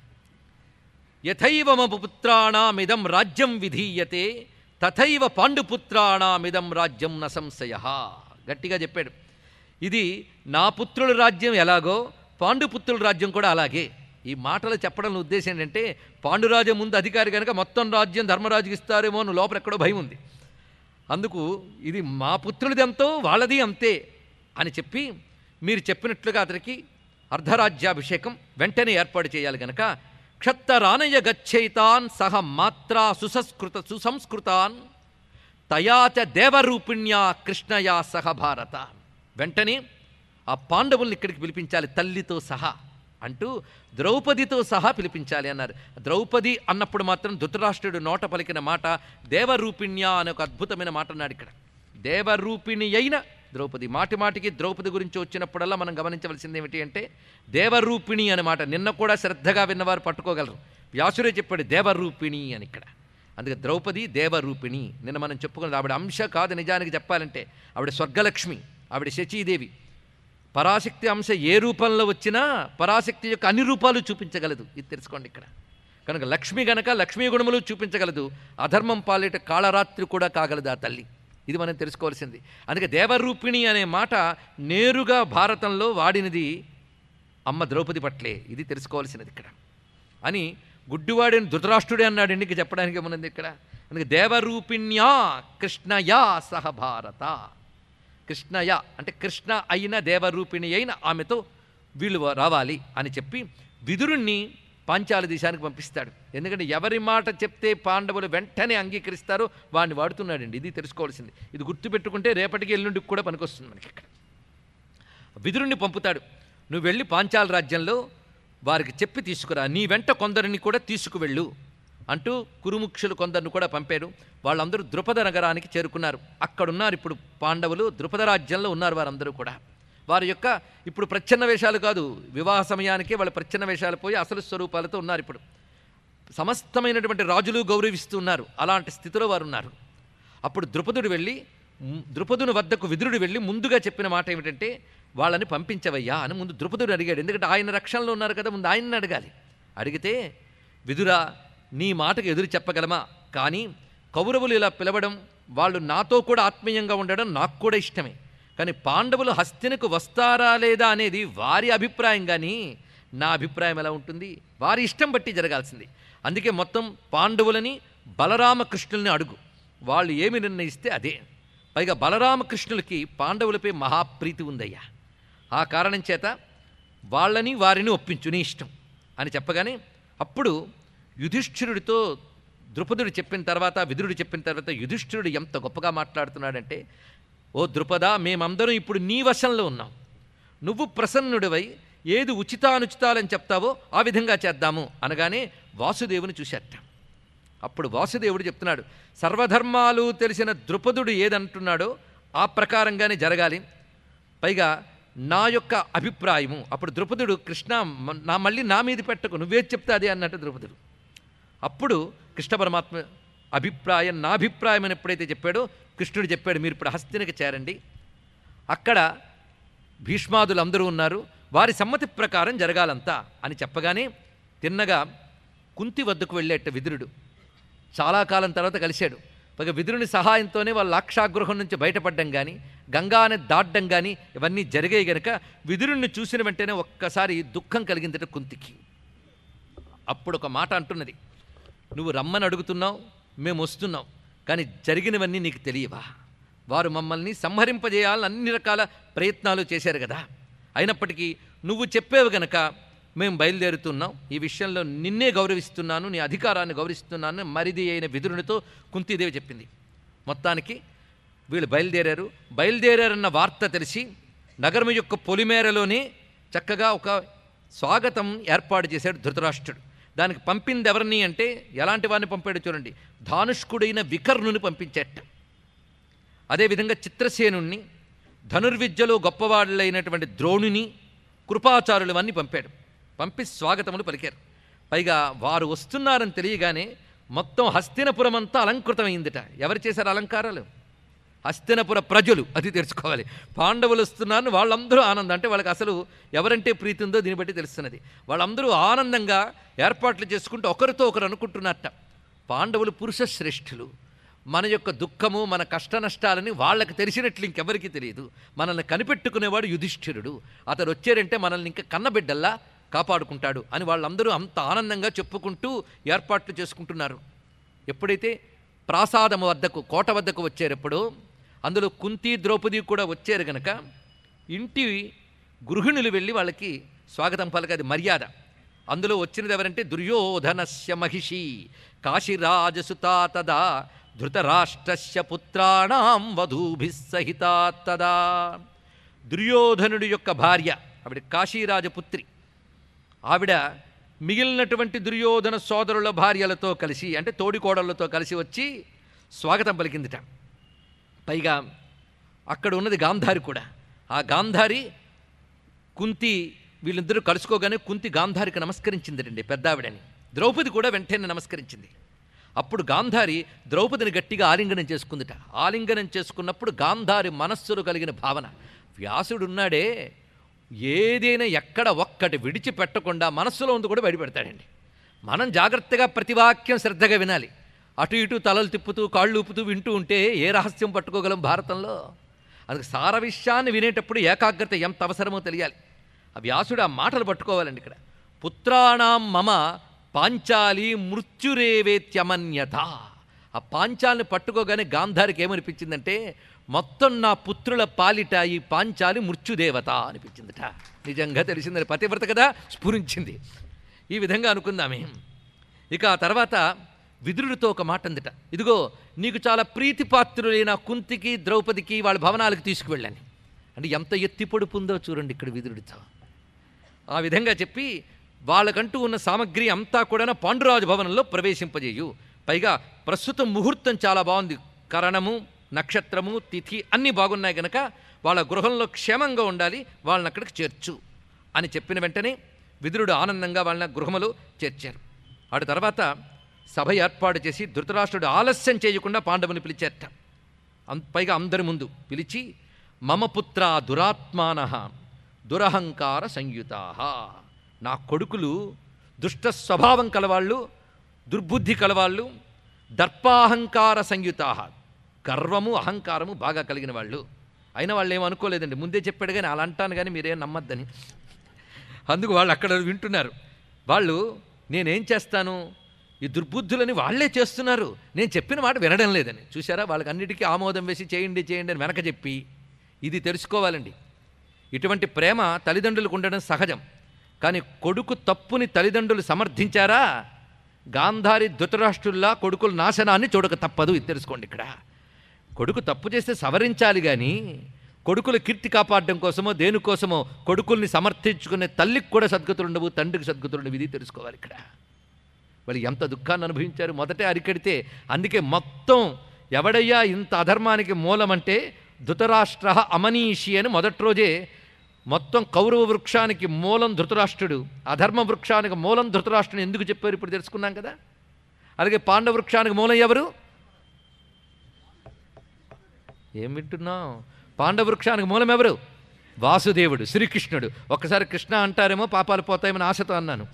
యథైవ మమ పుత్రాణమిదం రాజ్యం విధీయతే తథైవ పాండుపుత్రాణమిదం రాజ్యం న సంశయ గట్టిగా చెప్పాడు ఇది నా పుత్రుల రాజ్యం ఎలాగో పాండుపుత్రుల రాజ్యం కూడా అలాగే ఈ మాటలు చెప్పడం ఉద్దేశం ఏంటంటే పాండురాజ్యం ముందు అధికారి కనుక మొత్తం రాజ్యం ధర్మరాజుకి ఇస్తారేమో అని లోపల ఎక్కడో భయం ఉంది అందుకు ఇది మా పుత్రుడిది ఎంతో వాళ్ళది అంతే అని చెప్పి మీరు చెప్పినట్లుగా అతనికి అర్ధరాజ్యాభిషేకం వెంటనే ఏర్పాటు చేయాలి గనక క్షత్తరానయ గచ్చైతాన్ సహ మాత్రా సుసంస్కృత సుసంస్కృతాన్ తయాచ దేవరూపిణ్యా కృష్ణయా సహ భారత వెంటనే ఆ పాండవుల్ని ఇక్కడికి పిలిపించాలి తల్లితో సహా అంటూ ద్రౌపదితో సహా పిలిపించాలి అన్నారు ద్రౌపది అన్నప్పుడు మాత్రం ధృతరాష్ట్రుడు నోట పలికిన మాట దేవరూపిణ్యా అనే ఒక అద్భుతమైన మాట అన్నాడు ఇక్కడ దేవరూపిణి అయిన ద్రౌపది మాటి మాటికి ద్రౌపది గురించి వచ్చినప్పుడల్లా మనం గమనించవలసింది ఏమిటి అంటే దేవరూపిణి అనే మాట నిన్న కూడా శ్రద్ధగా విన్నవారు పట్టుకోగలరు వ్యాసుడే చెప్పాడు దేవరూపిణి అని ఇక్కడ అందుకే ద్రౌపది దేవరూపిణి నిన్న మనం చెప్పుకున్నది ఆవిడ అంశ కాదు నిజానికి చెప్పాలంటే ఆవిడ స్వర్గలక్ష్మి ఆవిడ శచీదేవి పరాశక్తి అంశ ఏ రూపంలో వచ్చినా పరాశక్తి యొక్క అన్ని రూపాలు చూపించగలదు ఇది తెలుసుకోండి ఇక్కడ కనుక లక్ష్మి గనక లక్ష్మీ గుణములు చూపించగలదు అధర్మం పాలేట కాళరాత్రి కూడా కాగలదు ఆ తల్లి ఇది మనం తెలుసుకోవాల్సింది అందుకే దేవరూపిణి అనే మాట నేరుగా భారతంలో వాడినది అమ్మ ద్రౌపది పట్లే ఇది తెలుసుకోవాల్సినది ఇక్కడ అని గుడ్డివాడిని ధృతరాష్ట్రుడే అన్నాడు ఇంటికి చెప్పడానికి ఏమున్నది ఇక్కడ అందుకే దేవరూపిణ్యా కృష్ణయా సహ భారత కృష్ణయ అంటే కృష్ణ అయిన దేవరూపిణి అయిన ఆమెతో వీళ్ళు రావాలి అని చెప్పి విదురుణ్ణి పాంచాల దేశానికి పంపిస్తాడు ఎందుకంటే ఎవరి మాట చెప్తే పాండవులు వెంటనే అంగీకరిస్తారో వాడిని వాడుతున్నాడండి ఇది తెలుసుకోవాల్సింది ఇది గుర్తుపెట్టుకుంటే రేపటికి ఎల్లుండికి కూడా పనికొస్తుంది మనకి ఇక్కడ విదురుణ్ణి పంపుతాడు నువ్వు వెళ్ళి పాంచాల రాజ్యంలో వారికి చెప్పి తీసుకురా నీ వెంట కొందరిని కూడా తీసుకువెళ్ళు అంటూ కురుముక్షులు కొందరిని కూడా పంపాడు వాళ్ళందరూ ద్రుపద నగరానికి చేరుకున్నారు అక్కడున్నారు ఇప్పుడు పాండవులు ద్రుపద రాజ్యంలో ఉన్నారు వారందరూ కూడా వారి యొక్క ఇప్పుడు ప్రచ్ఛన్న వేషాలు కాదు వివాహ సమయానికి వాళ్ళ ప్రచ్ఛన్న వేషాలు పోయి అసలు స్వరూపాలతో ఉన్నారు ఇప్పుడు సమస్తమైనటువంటి రాజులు గౌరవిస్తూ ఉన్నారు అలాంటి స్థితిలో వారు ఉన్నారు అప్పుడు ద్రుపదుడు వెళ్ళి మ్, ద్రుపదుని వద్దకు విదురుడు వెళ్ళి ముందుగా చెప్పిన మాట ఏమిటంటే వాళ్ళని పంపించవయ్యా అని ముందు ద్రుపదుడు అడిగాడు ఎందుకంటే ఆయన రక్షణలో ఉన్నారు కదా ముందు ఆయన్ని అడగాలి అడిగితే విదురా నీ మాటకు ఎదురు చెప్పగలమా కానీ కౌరవులు ఇలా పిలవడం వాళ్ళు నాతో కూడా ఆత్మీయంగా ఉండడం నాకు కూడా ఇష్టమే కానీ పాండవులు హస్తినకు వస్తారా లేదా అనేది వారి అభిప్రాయం కానీ నా అభిప్రాయం ఎలా ఉంటుంది వారి ఇష్టం బట్టి జరగాల్సింది అందుకే మొత్తం పాండవులని బలరామకృష్ణుల్ని అడుగు వాళ్ళు ఏమి నిర్ణయిస్తే అదే పైగా బలరామకృష్ణులకి పాండవులపై మహాప్రీతి ఉందయ్యా ఆ కారణం చేత వాళ్ళని వారిని ఒప్పించు నీ ఇష్టం అని చెప్పగానే అప్పుడు యుధిష్ఠిరుడితో ద్రుపదుడు చెప్పిన తర్వాత విదురుడు చెప్పిన తర్వాత యుధిష్ఠిరుడు ఎంత గొప్పగా మాట్లాడుతున్నాడంటే ఓ ద్రుపద మేమందరం ఇప్పుడు నీ వశంలో ఉన్నాం నువ్వు ప్రసన్నుడివై ఏది ఉచితానుచితాలని చెప్తావో ఆ విధంగా చేద్దాము అనగానే వాసుదేవుని చూశాట అప్పుడు వాసుదేవుడు చెప్తున్నాడు సర్వధర్మాలు తెలిసిన ద్రుపదుడు ఏదంటున్నాడో ఆ ప్రకారంగానే జరగాలి పైగా నా యొక్క అభిప్రాయము అప్పుడు ద్రుపదుడు కృష్ణ మ- నా మళ్ళీ నా మీద పెట్టకు నువ్వేది చెప్తే అదే అన్నట్టు ద్రుపదుడు అప్పుడు కృష్ణ పరమాత్మ అభిప్రాయం నా అభిప్రాయం అని ఎప్పుడైతే చెప్పాడో కృష్ణుడు చెప్పాడు మీరు ఇప్పుడు హస్తినికి చేరండి అక్కడ భీష్మాదులు అందరూ ఉన్నారు వారి సమ్మతి ప్రకారం జరగాలంతా అని చెప్పగానే తిన్నగా కుంతి వద్దకు వెళ్ళేట విదురుడు చాలా కాలం తర్వాత కలిశాడు పైగా విదురుని సహాయంతోనే వాళ్ళ లాక్షాగృహం నుంచి బయటపడడం కానీ గంగాని దాటడం కానీ ఇవన్నీ జరిగాయి గనక విదురుణ్ణి చూసిన వెంటనే ఒక్కసారి దుఃఖం కలిగిందట కుంతికి అప్పుడు ఒక మాట అంటున్నది నువ్వు రమ్మని అడుగుతున్నావు మేము వస్తున్నాం కానీ జరిగినవన్నీ నీకు తెలియవా వారు మమ్మల్ని సంహరింపజేయాలని అన్ని రకాల ప్రయత్నాలు చేశారు కదా అయినప్పటికీ నువ్వు చెప్పేవి గనక మేము బయలుదేరుతున్నాం ఈ విషయంలో నిన్నే గౌరవిస్తున్నాను నీ అధికారాన్ని గౌరవిస్తున్నాను మరిది అయిన విదురునితో కుంతీదేవి చెప్పింది మొత్తానికి వీళ్ళు బయలుదేరారు బయలుదేరారన్న వార్త తెలిసి నగరం యొక్క పొలిమేరలోనే చక్కగా ఒక స్వాగతం ఏర్పాటు చేశాడు ధృతరాష్ట్రుడు దానికి పంపింది ఎవరిని అంటే ఎలాంటి వారిని పంపాడు చూడండి ధానుష్కుడైన వికర్ణుని పంపించేట అదేవిధంగా చిత్రసేనుణ్ణి ధనుర్విద్యలో గొప్పవాళ్ళైనటువంటి ద్రోణుని కృపాచారులు అన్నీ పంపాడు పంపి స్వాగతములు పలికారు పైగా వారు వస్తున్నారని తెలియగానే మొత్తం హస్తినపురం అంతా అలంకృతమైందిట ఎవరు చేశారు అలంకారాలు హస్తినపుర ప్రజలు అది తెలుసుకోవాలి పాండవులు వస్తున్నారని వాళ్ళందరూ ఆనందం అంటే వాళ్ళకి అసలు ఎవరంటే ప్రీతి ఉందో దీన్ని బట్టి తెలుస్తున్నది వాళ్ళందరూ ఆనందంగా ఏర్పాట్లు చేసుకుంటూ ఒకరితో ఒకరు అనుకుంటున్నట్ట పాండవులు పురుష శ్రేష్ఠులు మన యొక్క దుఃఖము మన కష్ట నష్టాలని వాళ్ళకి తెలిసినట్లు ఇంకెవరికీ తెలియదు మనల్ని కనిపెట్టుకునేవాడు యుధిష్ఠిరుడు అతడు వచ్చారంటే మనల్ని ఇంకా కన్నబిడ్డల్లా కాపాడుకుంటాడు అని వాళ్ళందరూ అంత ఆనందంగా చెప్పుకుంటూ ఏర్పాట్లు చేసుకుంటున్నారు ఎప్పుడైతే ప్రాసాదము వద్దకు కోట వద్దకు వచ్చారప్పుడు అందులో కుంతి ద్రౌపది కూడా వచ్చారు గనక ఇంటి గృహిణులు వెళ్ళి వాళ్ళకి స్వాగతం పలకది మర్యాద అందులో వచ్చినది ఎవరంటే దుర్యోధనస్య మహిషి కాశీరాజసుతా తదా ధృతరాష్ట్రస్య పుత్రాణం వధూభిः సహితా తదా దుర్యోధనుడి యొక్క భార్య ఆవిడ కాశీరాజపుత్రి ఆవిడ మిగిలినటువంటి దుర్యోధన సోదరుల భార్యలతో కలిసి అంటే తోడికోడళ్లతో కలిసి వచ్చి స్వాగతం పలికిందిట పైగా అక్కడ ఉన్నది గాంధారి కూడా ఆ గాంధారి కుంతి వీళ్ళిద్దరూ కలుసుకోగానే కుంతి గాంధారికి నమస్కరించిందిటండి పెద్దావిడని ద్రౌపది కూడా వెంటనే నమస్కరించింది అప్పుడు గాంధారి ద్రౌపదిని గట్టిగా ఆలింగనం చేసుకుందిట ఆలింగనం చేసుకున్నప్పుడు గాంధారి మనస్సులో కలిగిన భావన వ్యాసుడున్నాడే ఏదైనా ఎక్కడ ఒక్కటి విడిచిపెట్టకుండా మనస్సులో ఉంది కూడా బయటపెడతాడండి మనం జాగ్రత్తగా ప్రతివాక్యం శ్రద్ధగా వినాలి అటు ఇటు తలలు తిప్పుతూ కాళ్ళు ఊపుతూ వింటూ ఉంటే ఏ రహస్యం పట్టుకోగలం భారతంలో అందుకు సార విషయాన్ని వినేటప్పుడు ఏకాగ్రత ఎంత అవసరమో తెలియాలి ఆ వ్యాసుడు ఆ మాటలు పట్టుకోవాలండి ఇక్కడ పుత్రాణం మమ పాంచాలి మృత్యురేవేత్యమన్యత ఆ పాంచాలిని పట్టుకోగానే గాంధారికి ఏమనిపించిందంటే మొత్తం నా పుత్రుల పాలిట ఈ పాంచాలి మృత్యుదేవత అనిపించిందట నిజంగా తెలిసిందని పతివ్రత కదా స్ఫురించింది ఈ విధంగా అనుకుందామే ఇక ఆ తర్వాత విదురుడితో ఒక మాట అందిట ఇదిగో నీకు చాలా ప్రీతిపాత్రులైన కుంతికి ద్రౌపదికి వాళ్ళ భవనాలకు తీసుకువెళ్ళాను అంటే ఎంత ఎత్తి పొడుపు ఉందో చూడండి ఇక్కడ విదురుడితో ఆ విధంగా చెప్పి వాళ్ళకంటూ ఉన్న సామగ్రి అంతా కూడా పాండురాజు భవనంలో ప్రవేశింపజేయు పైగా ప్రస్తుతం ముహూర్తం చాలా బాగుంది కరణము నక్షత్రము తిథి అన్నీ బాగున్నాయి గనక వాళ్ళ గృహంలో క్షేమంగా ఉండాలి వాళ్ళని అక్కడికి చేర్చు అని చెప్పిన వెంటనే విదురుడు ఆనందంగా వాళ్ళని గృహములో చేర్చారు ఆడు తర్వాత సభ ఏర్పాటు చేసి ధృతరాష్ట్రుడు ఆలస్యం చేయకుండా పాండవుని పిలిచేట అం- పైగా అందరి ముందు పిలిచి మమ పుత్ర దురాత్మాన దురహంకార సంయుతా నా కొడుకులు దుష్ట స్వభావం కలవాళ్ళు దుర్బుద్ధి కలవాళ్ళు దర్పాహంకార సంయుతా గర్వము అహంకారము బాగా కలిగిన వాళ్ళు అయినా వాళ్ళు ఏం అనుకోలేదండి ముందే చెప్పాడు కానీ అలా అంటాను కానీ మీరేం నమ్మద్దని అందుకు వాళ్ళు అక్కడ వింటున్నారు వాళ్ళు నేనేం చేస్తాను ఈ దుర్బుద్ధులని వాళ్ళే చేస్తున్నారు నేను చెప్పిన మాట వినడం లేదని చూసారా వాళ్ళకి అన్నిటికీ ఆమోదం వేసి చేయండి చేయండి అని వెనక చెప్పి ఇది తెలుసుకోవాలండి ఇటువంటి ప్రేమ తల్లిదండ్రులకు ఉండడం సహజం కానీ కొడుకు తప్పుని తల్లిదండ్రులు సమర్థించారా గాంధారి ధృతరాష్ట్రుల్లా కొడుకుల నాశనాన్ని చూడక తప్పదు ఇది తెలుసుకోండి ఇక్కడ కొడుకు తప్పు చేస్తే సవరించాలి కానీ కొడుకుల కీర్తి కాపాడడం కోసమో దేనికోసమో కొడుకుల్ని సమర్థించుకునే తల్లికి కూడా సద్గతులు ఉండవు తండ్రికి సద్గతులు ఉండవు ఇది తెలుసుకోవాలి ఇక్కడ వాళ్ళు ఎంత దుఃఖాన్ని అనుభవించారు మొదటే అరికడితే అందుకే మొత్తం ఎవడయ్యా ఇంత అధర్మానికి మూలమంటే ధృతరాష్ట్ర అమనీషి అని మొదటి రోజే మొత్తం కౌరవ వృక్షానికి మూలం ధృతరాష్ట్రుడు అధర్మ వృక్షానికి మూలం ధృతరాష్ట్రుడు ఎందుకు చెప్పారు ఇప్పుడు తెలుసుకున్నాం కదా అలాగే పాండవ వృక్షానికి మూలం ఎవరు ఏం వింటున్నాం పాండవ వృక్షానికి మూలం ఎవరు వాసుదేవుడు శ్రీకృష్ణుడు ఒక్కసారి కృష్ణ అంటారేమో పాపాలు పోతాయేమని ఆశతో అన్నాను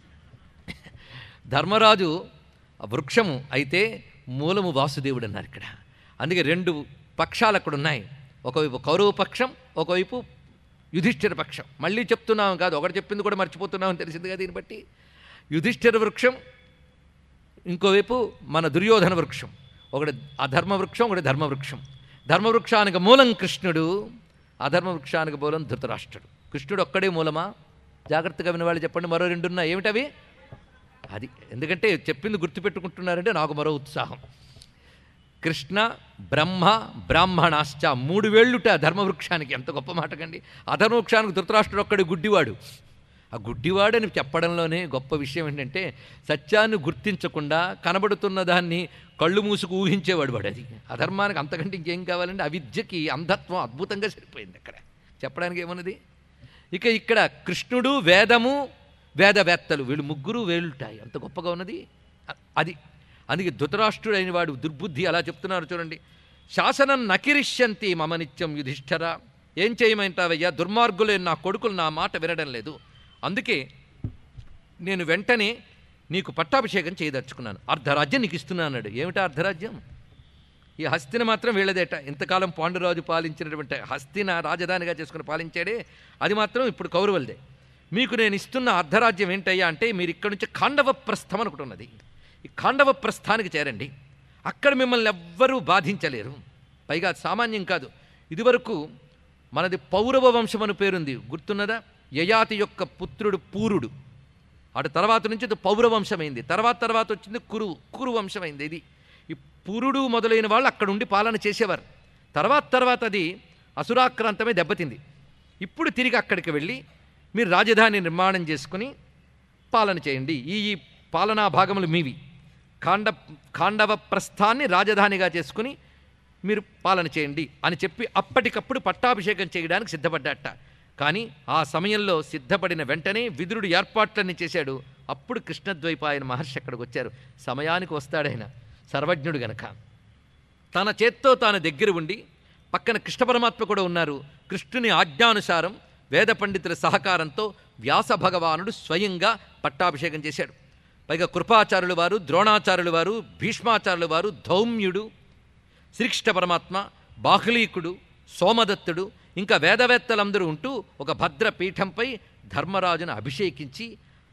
ధర్మరాజు ఆ వృక్షము అయితే మూలము వాసుదేవుడు అన్నారు ఇక్కడ అందుకే రెండు పక్షాలు అక్కడ ఉన్నాయి ఒకవైపు కౌరవ పక్షం ఒకవైపు యుధిష్ఠిర పక్షం మళ్ళీ చెప్తున్నాం కాదు ఒకటి చెప్పింది కూడా మర్చిపోతున్నామని తెలిసింది కదా దీన్ని బట్టి యుధిష్ఠిర వృక్షం ఇంకోవైపు మన దుర్యోధన వృక్షం ఒకటి అధర్మ వృక్షం ఒకటి ధర్మ వృక్షం ధర్మ వృక్షానికి మూలం కృష్ణుడు అధర్మ వృక్షానికి మూలం ధృతరాష్ట్రుడు కృష్ణుడు ఒక్కడే మూలమా జాగ్రత్తగా వినవాళ్ళు చెప్పండి మరో రెండున్నా ఏమిటవి అది ఎందుకంటే చెప్పింది గుర్తుపెట్టుకుంటున్నారంటే నాకు మరో ఉత్సాహం కృష్ణ బ్రహ్మ బ్రాహ్మణాశ్చ మూడు వేళ్ళుట ధర్మవృక్షానికి ఎంత గొప్ప మాట కండి అధర్మవృక్షానికి ధృతరాష్ట్రుడు ఒక్కడే గుడ్డివాడు ఆ గుడ్డివాడని చెప్పడంలోనే గొప్ప విషయం ఏంటంటే సత్యాన్ని గుర్తించకుండా కనబడుతున్న దాన్ని కళ్ళు మూసుకు ఊహించేవాడు వాడు అది అధర్మానికి అంతకంటే ఇంకేం కావాలంటే అవిద్యకి అంధత్వం అద్భుతంగా సరిపోయింది అక్కడ చెప్పడానికి ఏమున్నది ఇక ఇక్కడ కృష్ణుడు వేదము వేదవేత్తలు వీళ్ళు ముగ్గురు వేలుంటాయి అంత గొప్పగా ఉన్నది అ- అది అందుకే ధృతరాష్ట్రుడు అయిన వాడు దుర్బుద్ధి అలా చెప్తున్నారు చూడండి శాసనం నకిరిష్యంతి మమ నిత్యం యుధిష్ఠర ఏం చేయమంటావయ్యా దుర్మార్గులే నా కొడుకులు నా మాట వినడం లేదు అందుకే నేను వెంటనే నీకు పట్టాభిషేకం చేయదలుచుకున్నాను అర్ధరాజ్యం నీకు ఇస్తున్నాను అన్నాడు ఏమిటా అర్ధరాజ్యం ఈ హస్తిని మాత్రం వీళ్ళదేట ఇంతకాలం పాండురాజు పాలించినటువంటి హస్తిన రాజధానిగా చేసుకుని పాలించాడే అది మాత్రం ఇప్పుడు కౌరవులదే మీకు నేను ఇస్తున్న అర్ధరాజ్యం ఏంటయ్యా అంటే మీరు ఇక్కడి నుంచి ఖాండవ ప్రస్థం అని ఒకటి ఉన్నది ఈ ఖాండవ ప్రస్థానికి చేరండి అక్కడ మిమ్మల్ని ఎవ్వరూ బాధించలేరు పైగా సామాన్యం కాదు ఇదివరకు మనది పౌరవ వంశం అని పేరుంది గుర్తున్నదా యయాతి యొక్క పుత్రుడు పూరుడు అటు తర్వాత నుంచి అది పౌరవంశమైంది తర్వాత తర్వాత వచ్చింది కురు కురు వంశమైంది ఇది ఈ పురుడు మొదలైన వాళ్ళు అక్కడ ఉండి పాలన చేసేవారు తర్వాత తర్వాత అది అసురాక్రాంతమే దెబ్బతింది ఇప్పుడు తిరిగి అక్కడికి వెళ్ళి మీరు రాజధాని నిర్మాణం చేసుకుని పాలన చేయండి ఈ ఈ పాలనా భాగములు మీవి ఖాండ ఖాండవ ప్రస్థాన్ని రాజధానిగా చేసుకుని మీరు పాలన చేయండి అని చెప్పి అప్పటికప్పుడు పట్టాభిషేకం చేయడానికి సిద్ధపడ్డట కానీ ఆ సమయంలో సిద్ధపడిన వెంటనే విదురుడు ఏర్పాట్లన్నీ చేశాడు అప్పుడు కృష్ణద్వైపాయన మహర్షి అక్కడికి వచ్చారు సమయానికి వస్తాడాయన సర్వజ్ఞుడు గనక తన చేత్తో తాను దగ్గర ఉండి పక్కన కృష్ణ పరమాత్మ కూడా ఉన్నారు కృష్ణుని ఆజ్ఞానుసారం వేద పండితుల సహకారంతో వ్యాస భగవానుడు స్వయంగా పట్టాభిషేకం చేశాడు పైగా కృపాచార్యుల వారు ద్రోణాచార్యుల వారు భీష్మాచార్యుల వారు ధౌమ్యుడు శ్రీకృష్ణ పరమాత్మ బాహ్లీకుడు సోమదత్తుడు ఇంకా వేదవేత్తలందరూ ఉంటూ ఒక భద్ర పీఠంపై ధర్మరాజును అభిషేకించి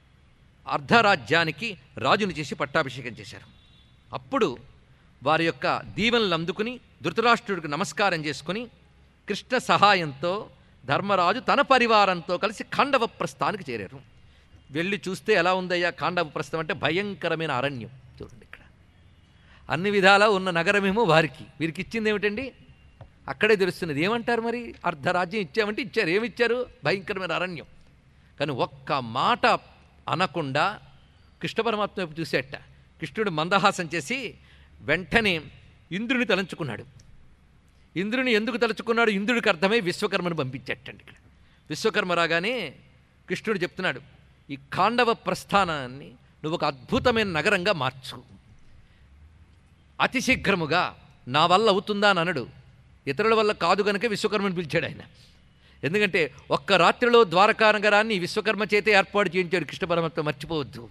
అర్ధరాజ్యానికి రాజుని చేసి పట్టాభిషేకం చేశారు అప్పుడు వారి యొక్క దీవెనలు అందుకుని ధృతరాష్ట్రుడికి నమస్కారం చేసుకుని కృష్ణ సహాయంతో ధర్మరాజు తన పరివారంతో కలిసి ఖాండవ ప్రస్థానికి చేరారు వెళ్ళి చూస్తే ఎలా ఉందయ్యా ఖాండవ ప్రస్థం అంటే భయంకరమైన అరణ్యం చూడండి ఇక్కడ అన్ని విధాలా ఉన్న నగరమేమో వారికి వీరికి ఇచ్చింది ఏమిటండి అక్కడే తెలుస్తున్నది ఏమంటారు మరి అర్ధరాజ్యం ఇచ్చామంటే ఇచ్చారు ఏమిచ్చారు భయంకరమైన అరణ్యం కానీ ఒక్క మాట అనకుండా కృష్ణ పరమాత్మ వైపు చూసేట కృష్ణుడు మందహాసం చేసి వెంటనే ఇంద్రుని తలంచుకున్నాడు ఇంద్రుని ఎందుకు తలుచుకున్నాడు ఇంద్రుడికి అర్థమై విశ్వకర్మను పంపించేటండి ఇక్కడ విశ్వకర్మ రాగానే కృష్ణుడు చెప్తున్నాడు ఈ ఖాండవ ప్రస్థానాన్ని నువ్వు ఒక అద్భుతమైన నగరంగా మార్చు అతి శీఘ్రముగా నా వల్ల అవుతుందా అని అనడు ఇతరుల వల్ల కాదు గనుక విశ్వకర్మని పిలిచాడు ఆయన ఎందుకంటే ఒక్క రాత్రిలో ద్వారకా నగరాన్ని విశ్వకర్మ చేతే ఏర్పాటు చేయించాడు కృష్ణ పరమాత్మ మర్చిపోవద్దు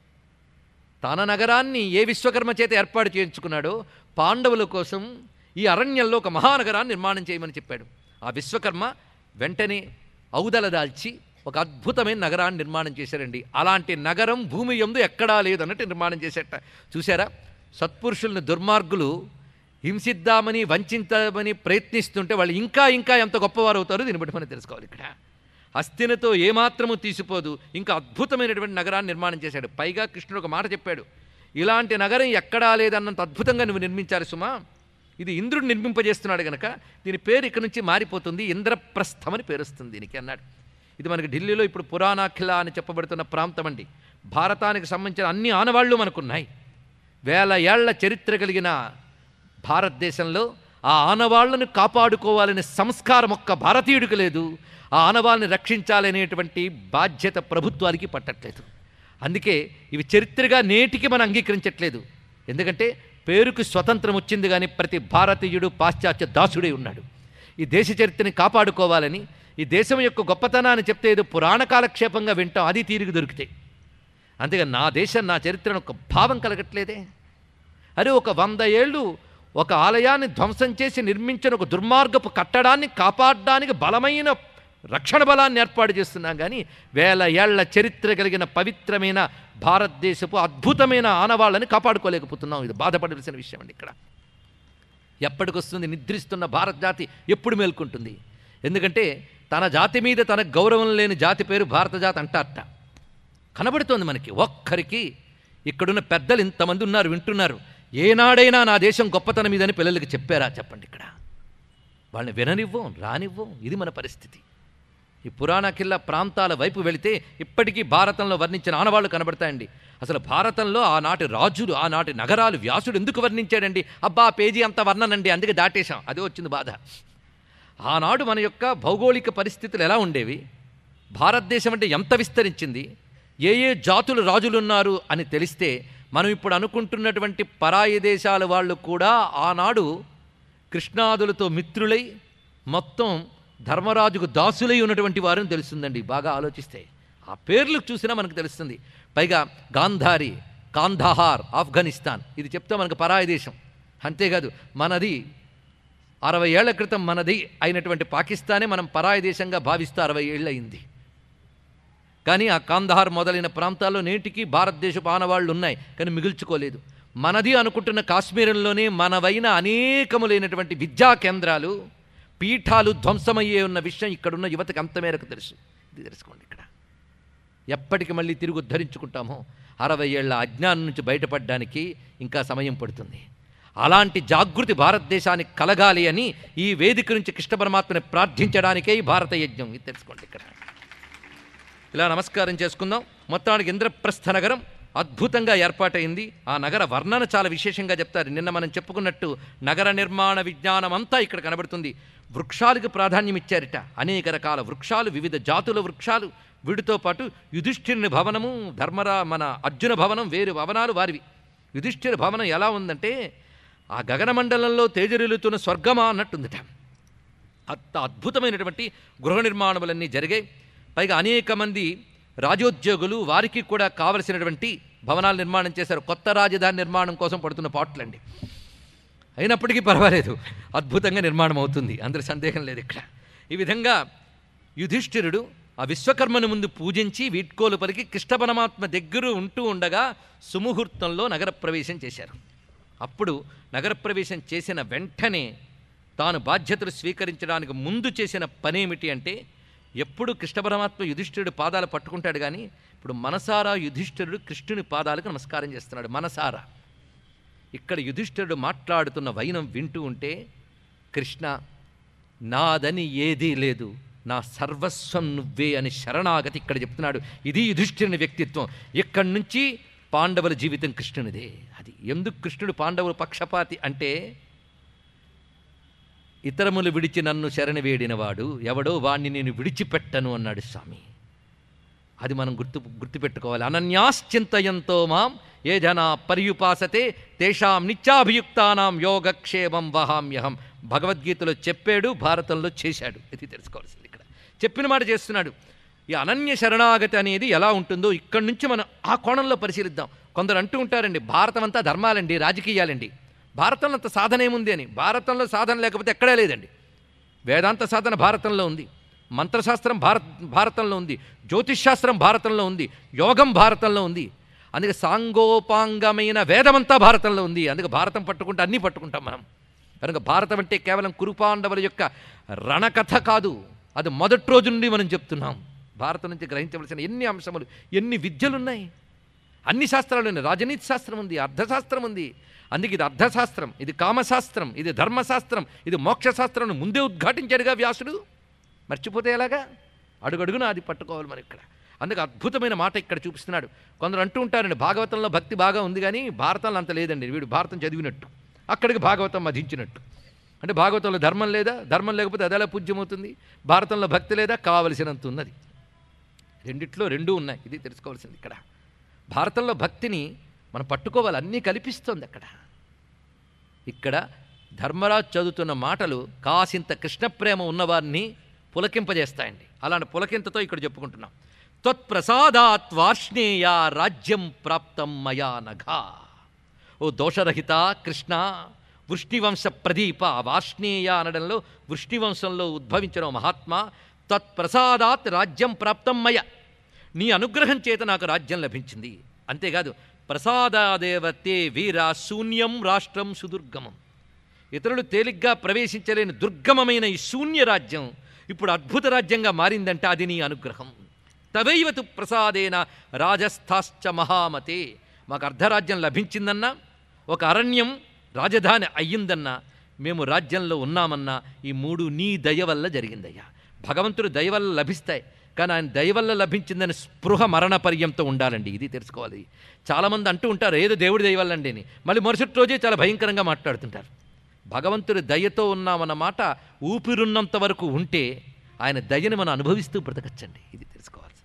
తన నగరాన్ని ఏ విశ్వకర్మ చేత ఏర్పాటు చేయించుకున్నాడో పాండవుల కోసం ఈ అరణ్యంలో ఒక మహానగరాన్ని నిర్మాణం చేయమని చెప్పాడు ఆ విశ్వకర్మ వెంటనే ఔదల దాల్చి ఒక అద్భుతమైన నగరాన్ని నిర్మాణం చేశారండి అలాంటి నగరం భూమి ఎందు ఎక్కడా లేదన్నట్టు నిర్మాణం చేసేట చూసారా సత్పురుషుల్ని దుర్మార్గులు హింసిద్దామని వంచామని ప్రయత్నిస్తుంటే వాళ్ళు ఇంకా ఇంకా ఎంత గొప్పవారు అవుతారో దీన్ని బట్టి మనం తెలుసుకోవాలి ఇక్కడ హస్తినతో ఏమాత్రము తీసిపోదు ఇంకా అద్భుతమైనటువంటి నగరాన్ని నిర్మాణం చేశాడు పైగా కృష్ణుడు ఒక మాట చెప్పాడు ఇలాంటి నగరం ఎక్కడా లేదన్నంత అద్భుతంగా నువ్వు నిర్మించాలి సుమా ఇది ఇంద్రుడు నిర్మింపజేస్తున్నాడు గనక దీని పేరు ఇక్కడి నుంచి మారిపోతుంది ఇంద్రప్రస్థం అని పేరు వస్తుంది దీనికి అన్నాడు ఇది మనకి ఢిల్లీలో ఇప్పుడు పురాణాఖిల అని చెప్పబడుతున్న ప్రాంతం అండి భారతానికి సంబంధించిన అన్ని ఆనవాళ్ళు మనకున్నాయి వేల ఏళ్ల చరిత్ర కలిగిన భారతదేశంలో ఆ ఆనవాళ్లను కాపాడుకోవాలనే సంస్కారం ఒక్క భారతీయుడికి లేదు ఆ ఆనవాళ్ళని రక్షించాలనేటువంటి బాధ్యత ప్రభుత్వానికి పట్టట్లేదు అందుకే ఇవి చరిత్రగా నేటికి మనం అంగీకరించట్లేదు ఎందుకంటే పేరుకు స్వతంత్రం వచ్చింది కానీ ప్రతి భారతీయుడు పాశ్చాత్య దాసుడే ఉన్నాడు ఈ దేశ చరిత్రని కాపాడుకోవాలని ఈ దేశం యొక్క గొప్పతనాన్ని చెప్తే ఏదో పురాణ కాలక్షేపంగా వింటాం అది తీరిగి దొరికితే అంతేగా నా దేశం నా చరిత్రను ఒక భావం కలగట్లేదే అరే ఒక వంద ఏళ్ళు ఒక ఆలయాన్ని ధ్వంసం చేసి నిర్మించిన ఒక దుర్మార్గపు కట్టడాన్ని కాపాడడానికి బలమైన రక్షణ బలాన్ని ఏర్పాటు చేస్తున్నాం కానీ వేల ఏళ్ల చరిత్ర కలిగిన పవిత్రమైన భారతదేశపు అద్భుతమైన ఆనవాళ్ళని కాపాడుకోలేకపోతున్నాం ఇది బాధపడవలసిన విషయం అండి ఇక్కడ ఎప్పటికొస్తుంది నిద్రిస్తున్న భారత జాతి ఎప్పుడు మేల్కొంటుంది ఎందుకంటే తన జాతి మీద తన గౌరవం లేని జాతి పేరు భారత జాతి అంటారట కనబడుతోంది మనకి ఒక్కరికి ఇక్కడున్న పెద్దలు ఇంతమంది ఉన్నారు వింటున్నారు ఏనాడైనా నా దేశం గొప్పతనం ఇదని పిల్లలకి చెప్పారా చెప్పండి ఇక్కడ వాళ్ళని విననివ్వం రానివ్వం ఇది మన పరిస్థితి ఈ పురాణ కిల్ల ప్రాంతాల వైపు వెళితే ఇప్పటికీ భారతంలో వర్ణించిన ఆనవాళ్లు కనబడతాయండి అసలు భారతంలో ఆనాటి రాజులు ఆనాటి నగరాలు వ్యాసుడు ఎందుకు వర్ణించాడండి అబ్బా ఆ పేజీ అంత వర్ణనండి అందుకే దాటేశాం అదే వచ్చింది బాధ ఆనాడు మన యొక్క భౌగోళిక పరిస్థితులు ఎలా ఉండేవి భారతదేశం అంటే ఎంత విస్తరించింది ఏ ఏ జాతులు రాజులున్నారు అని తెలిస్తే మనం ఇప్పుడు అనుకుంటున్నటువంటి పరాయి దేశాల వాళ్ళు కూడా ఆనాడు కృష్ణాదులతో మిత్రులై మొత్తం ధర్మరాజుకు దాసులై ఉన్నటువంటి వారని తెలుస్తుందండి బాగా ఆలోచిస్తే ఆ పేర్లు చూసినా మనకు తెలుస్తుంది పైగా గాంధారి కాందహార్ ఆఫ్ఘనిస్తాన్ ఇది చెప్తే మనకు పరాయి దేశం అంతేకాదు మనది అరవై ఏళ్ల క్రితం మనది అయినటువంటి పాకిస్తానే మనం పరాయి దేశంగా భావిస్తూ అరవై ఏళ్ళు అయింది కానీ ఆ కాందహార్ మొదలైన ప్రాంతాల్లో నేటికి భారతదేశపు ఆనవాళ్లు ఉన్నాయి కానీ మిగుల్చుకోలేదు మనది అనుకుంటున్న కాశ్మీరంలోనే మనవైన అనేకములైనటువంటి విద్యా కేంద్రాలు పీఠాలు ధ్వంసమయ్యే ఉన్న విషయం ఇక్కడున్న యువతకి అంత మేరకు తెలుసు ఇది తెలుసుకోండి ఇక్కడ ఎప్పటికి మళ్ళీ తిరిగి ఉద్ధరించుకుంటామో అరవై ఏళ్ల అజ్ఞానం నుంచి బయటపడడానికి ఇంకా సమయం పడుతుంది అలాంటి జాగృతి భారతదేశానికి కలగాలి అని ఈ వేదిక నుంచి కృష్ణ పరమాత్మని ప్రార్థించడానికే ఈ భారత యజ్ఞం ఇది తెలుసుకోండి ఇక్కడ ఇలా నమస్కారం చేసుకుందాం మొత్తానికి ఇంద్రప్రస్థ నగరం అద్భుతంగా ఏర్పాటైంది ఆ నగర వర్ణన చాలా విశేషంగా చెప్తారు నిన్న మనం చెప్పుకున్నట్టు నగర నిర్మాణ విజ్ఞానం అంతా ఇక్కడ కనబడుతుంది వృక్షాలకు ప్రాధాన్యం ఇచ్చారట అనేక రకాల వృక్షాలు వివిధ జాతుల వృక్షాలు వీటితో పాటు యుధిష్ఠిరుని భవనము ధర్మరా మన అర్జున భవనం వేరు భవనాలు వారివి యుధిష్ఠిర భవనం ఎలా ఉందంటే ఆ గగనమండలంలో తేజరిల్లుతున్న స్వర్గమా అన్నట్టుందట అంత అద్భుతమైనటువంటి గృహ నిర్మాణములన్నీ జరిగాయి పైగా అనేక మంది రాజోద్యోగులు వారికి కూడా కావలసినటువంటి భవనాలు నిర్మాణం చేశారు కొత్త రాజధాని నిర్మాణం కోసం పడుతున్న పాటలండి అయినప్పటికీ పర్వాలేదు అద్భుతంగా నిర్మాణం అవుతుంది అందరి సందేహం లేదు ఇక్కడ ఈ విధంగా యుధిష్ఠిరుడు ఆ విశ్వకర్మను ముందు పూజించి వీడ్కోలు పలికి కృష్ణ పరమాత్మ దగ్గర ఉంటూ ఉండగా సుముహూర్తంలో నగర ప్రవేశం చేశారు అప్పుడు నగర ప్రవేశం చేసిన వెంటనే తాను బాధ్యతలు స్వీకరించడానికి ముందు చేసిన పనేమిటి అంటే ఎప్పుడు కృష్ణ పరమాత్మ యుధిష్ఠిరుడు పాదాలు పట్టుకుంటాడు కానీ ఇప్పుడు మనసారా యుధిష్ఠిరుడు కృష్ణుని పాదాలకు నమస్కారం చేస్తున్నాడు మనసారా ఇక్కడ యుధిష్ఠిరుడు మాట్లాడుతున్న వైనం వింటూ ఉంటే కృష్ణ నాదని ఏదీ లేదు నా సర్వస్వం నువ్వే అని శరణాగతి ఇక్కడ చెప్తున్నాడు ఇది యుధిష్ఠిరుని వ్యక్తిత్వం ఇక్కడి నుంచి పాండవుల జీవితం కృష్ణునిదే అది ఎందుకు కృష్ణుడు పాండవుల పక్షపాతి అంటే ఇతరములు విడిచి నన్ను శరణి వేడినవాడు ఎవడో వాణ్ణి నేను విడిచిపెట్టను అన్నాడు స్వామి అది మనం గుర్తు గుర్తుపెట్టుకోవాలి అనన్యాశ్చింతయంతో మాం ఏ జనా పర్యుపాసతే తేషాం నిత్యాభియుక్తానాం యోగక్షేమం వహామ్యహం భగవద్గీతలో చెప్పాడు భారతంలో చేశాడు ఇది తెలుసుకోవాల్సింది ఇక్కడ చెప్పిన మాట చేస్తున్నాడు ఈ అనన్య శరణాగతి అనేది ఎలా ఉంటుందో ఇక్కడి నుంచి మనం ఆ కోణంలో పరిశీలిద్దాం కొందరు అంటూ ఉంటారండి భారతం అంతా ధర్మాలండి రాజకీయాలండి భారతంలో అంత సాధన ఏముంది అని భారతంలో సాధన లేకపోతే ఎక్కడా లేదండి వేదాంత సాధన భారతంలో ఉంది మంత్రశాస్త్రం భారత్ భారతంలో ఉంది జ్యోతిష్శాస్త్రం భారతంలో ఉంది యోగం భారతంలో ఉంది అందుకే సాంగోపాంగమైన వేదమంతా భారతంలో ఉంది అందుకే భారతం పట్టుకుంటే అన్నీ పట్టుకుంటాం మనం కనుక భారతం అంటే కేవలం కురుపాండవుల యొక్క రణకథ కాదు అది మొదటి రోజు నుండి మనం చెప్తున్నాం భారతం నుంచి గ్రహించవలసిన ఎన్ని అంశములు ఎన్ని విద్యలున్నాయి అన్ని శాస్త్రాలు ఉన్నాయి రాజనీతి శాస్త్రం ఉంది అర్థశాస్త్రం ఉంది అందుకే ఇది అర్థశాస్త్రం ఇది కామశాస్త్రం ఇది ధర్మశాస్త్రం ఇది మోక్షశాస్త్రం ముందే ఉద్ఘాటించాడుగా వ్యాసుడు మర్చిపోతే ఎలాగా అడుగడుగున అది పట్టుకోవాలి మనం ఇక్కడ అందుకే అద్భుతమైన మాట ఇక్కడ చూపిస్తున్నాడు కొందరు అంటూ ఉంటారండి భాగవతంలో భక్తి బాగా ఉంది కానీ భారతంలో అంత లేదండి వీడు భారతం చదివినట్టు అక్కడికి భాగవతం మధించినట్టు అంటే భాగవతంలో ధర్మం లేదా ధర్మం లేకపోతే అది ఎలా పూజ్యమవుతుంది భారతంలో భక్తి లేదా కావలసినంత ఉన్నది రెండిట్లో రెండూ ఉన్నాయి ఇది తెలుసుకోవాల్సింది ఇక్కడ భారతంలో భక్తిని మనం పట్టుకోవాలి అన్నీ కల్పిస్తోంది అక్కడ ఇక్కడ ధర్మరాజు చదువుతున్న మాటలు కాసింత కృష్ణప్రేమ ఉన్నవారిని పులకింపజేస్తాయండి అలాంటి పులకింతతో ఇక్కడ చెప్పుకుంటున్నాం త్వత్ప్రసాదాత్ వార్ష్ణేయ రాజ్యం ప్రాప్తం మయా నఘా ఓ దోషరహిత కృష్ణ వృష్ణివంశ ప్రదీప వార్ష్ణేయ అనడంలో వృష్ణివంశంలో ఉద్భవించిన ఓ మహాత్మా తత్ప్రసాదాత్ రాజ్యం ప్రాప్తం మయ నీ అనుగ్రహం చేత నాకు రాజ్యం లభించింది అంతేకాదు ప్రసాదాదేవతే వీర శూన్యం రాష్ట్రం సుదుర్గమం ఇతరులు తేలిగ్గా ప్రవేశించలేని దుర్గమమైన ఈ శూన్య రాజ్యం ఇప్పుడు అద్భుత రాజ్యంగా మారిందంటే అది నీ అనుగ్రహం తవైవతు ప్రసాదేన రాజస్థాశ్చ మహామతే మాకు అర్ధరాజ్యం లభించిందన్నా ఒక అరణ్యం రాజధాని అయ్యిందన్నా మేము రాజ్యంలో ఉన్నామన్నా ఈ మూడు నీ దయ వల్ల జరిగిందయ్యా భగవంతుడు దయ వల్ల లభిస్తాయి కానీ ఆయన దయ వల్ల లభించిందని స్పృహ మరణ పర్యంతో ఉండాలండి ఇది తెలుసుకోవాలి చాలామంది అంటూ ఉంటారు ఏదో దేవుడి దయ వల్ల అండి అని మళ్ళీ మరుసటి రోజే చాలా భయంకరంగా మాట్లాడుతుంటారు భగవంతుడి దయతో ఉన్నామన్న మాట ఊపిరున్నంత వరకు ఉంటే ఆయన దయని మనం అనుభవిస్తూ బ్రతకచ్చండి ఇది తెలుసుకోవాల్సింది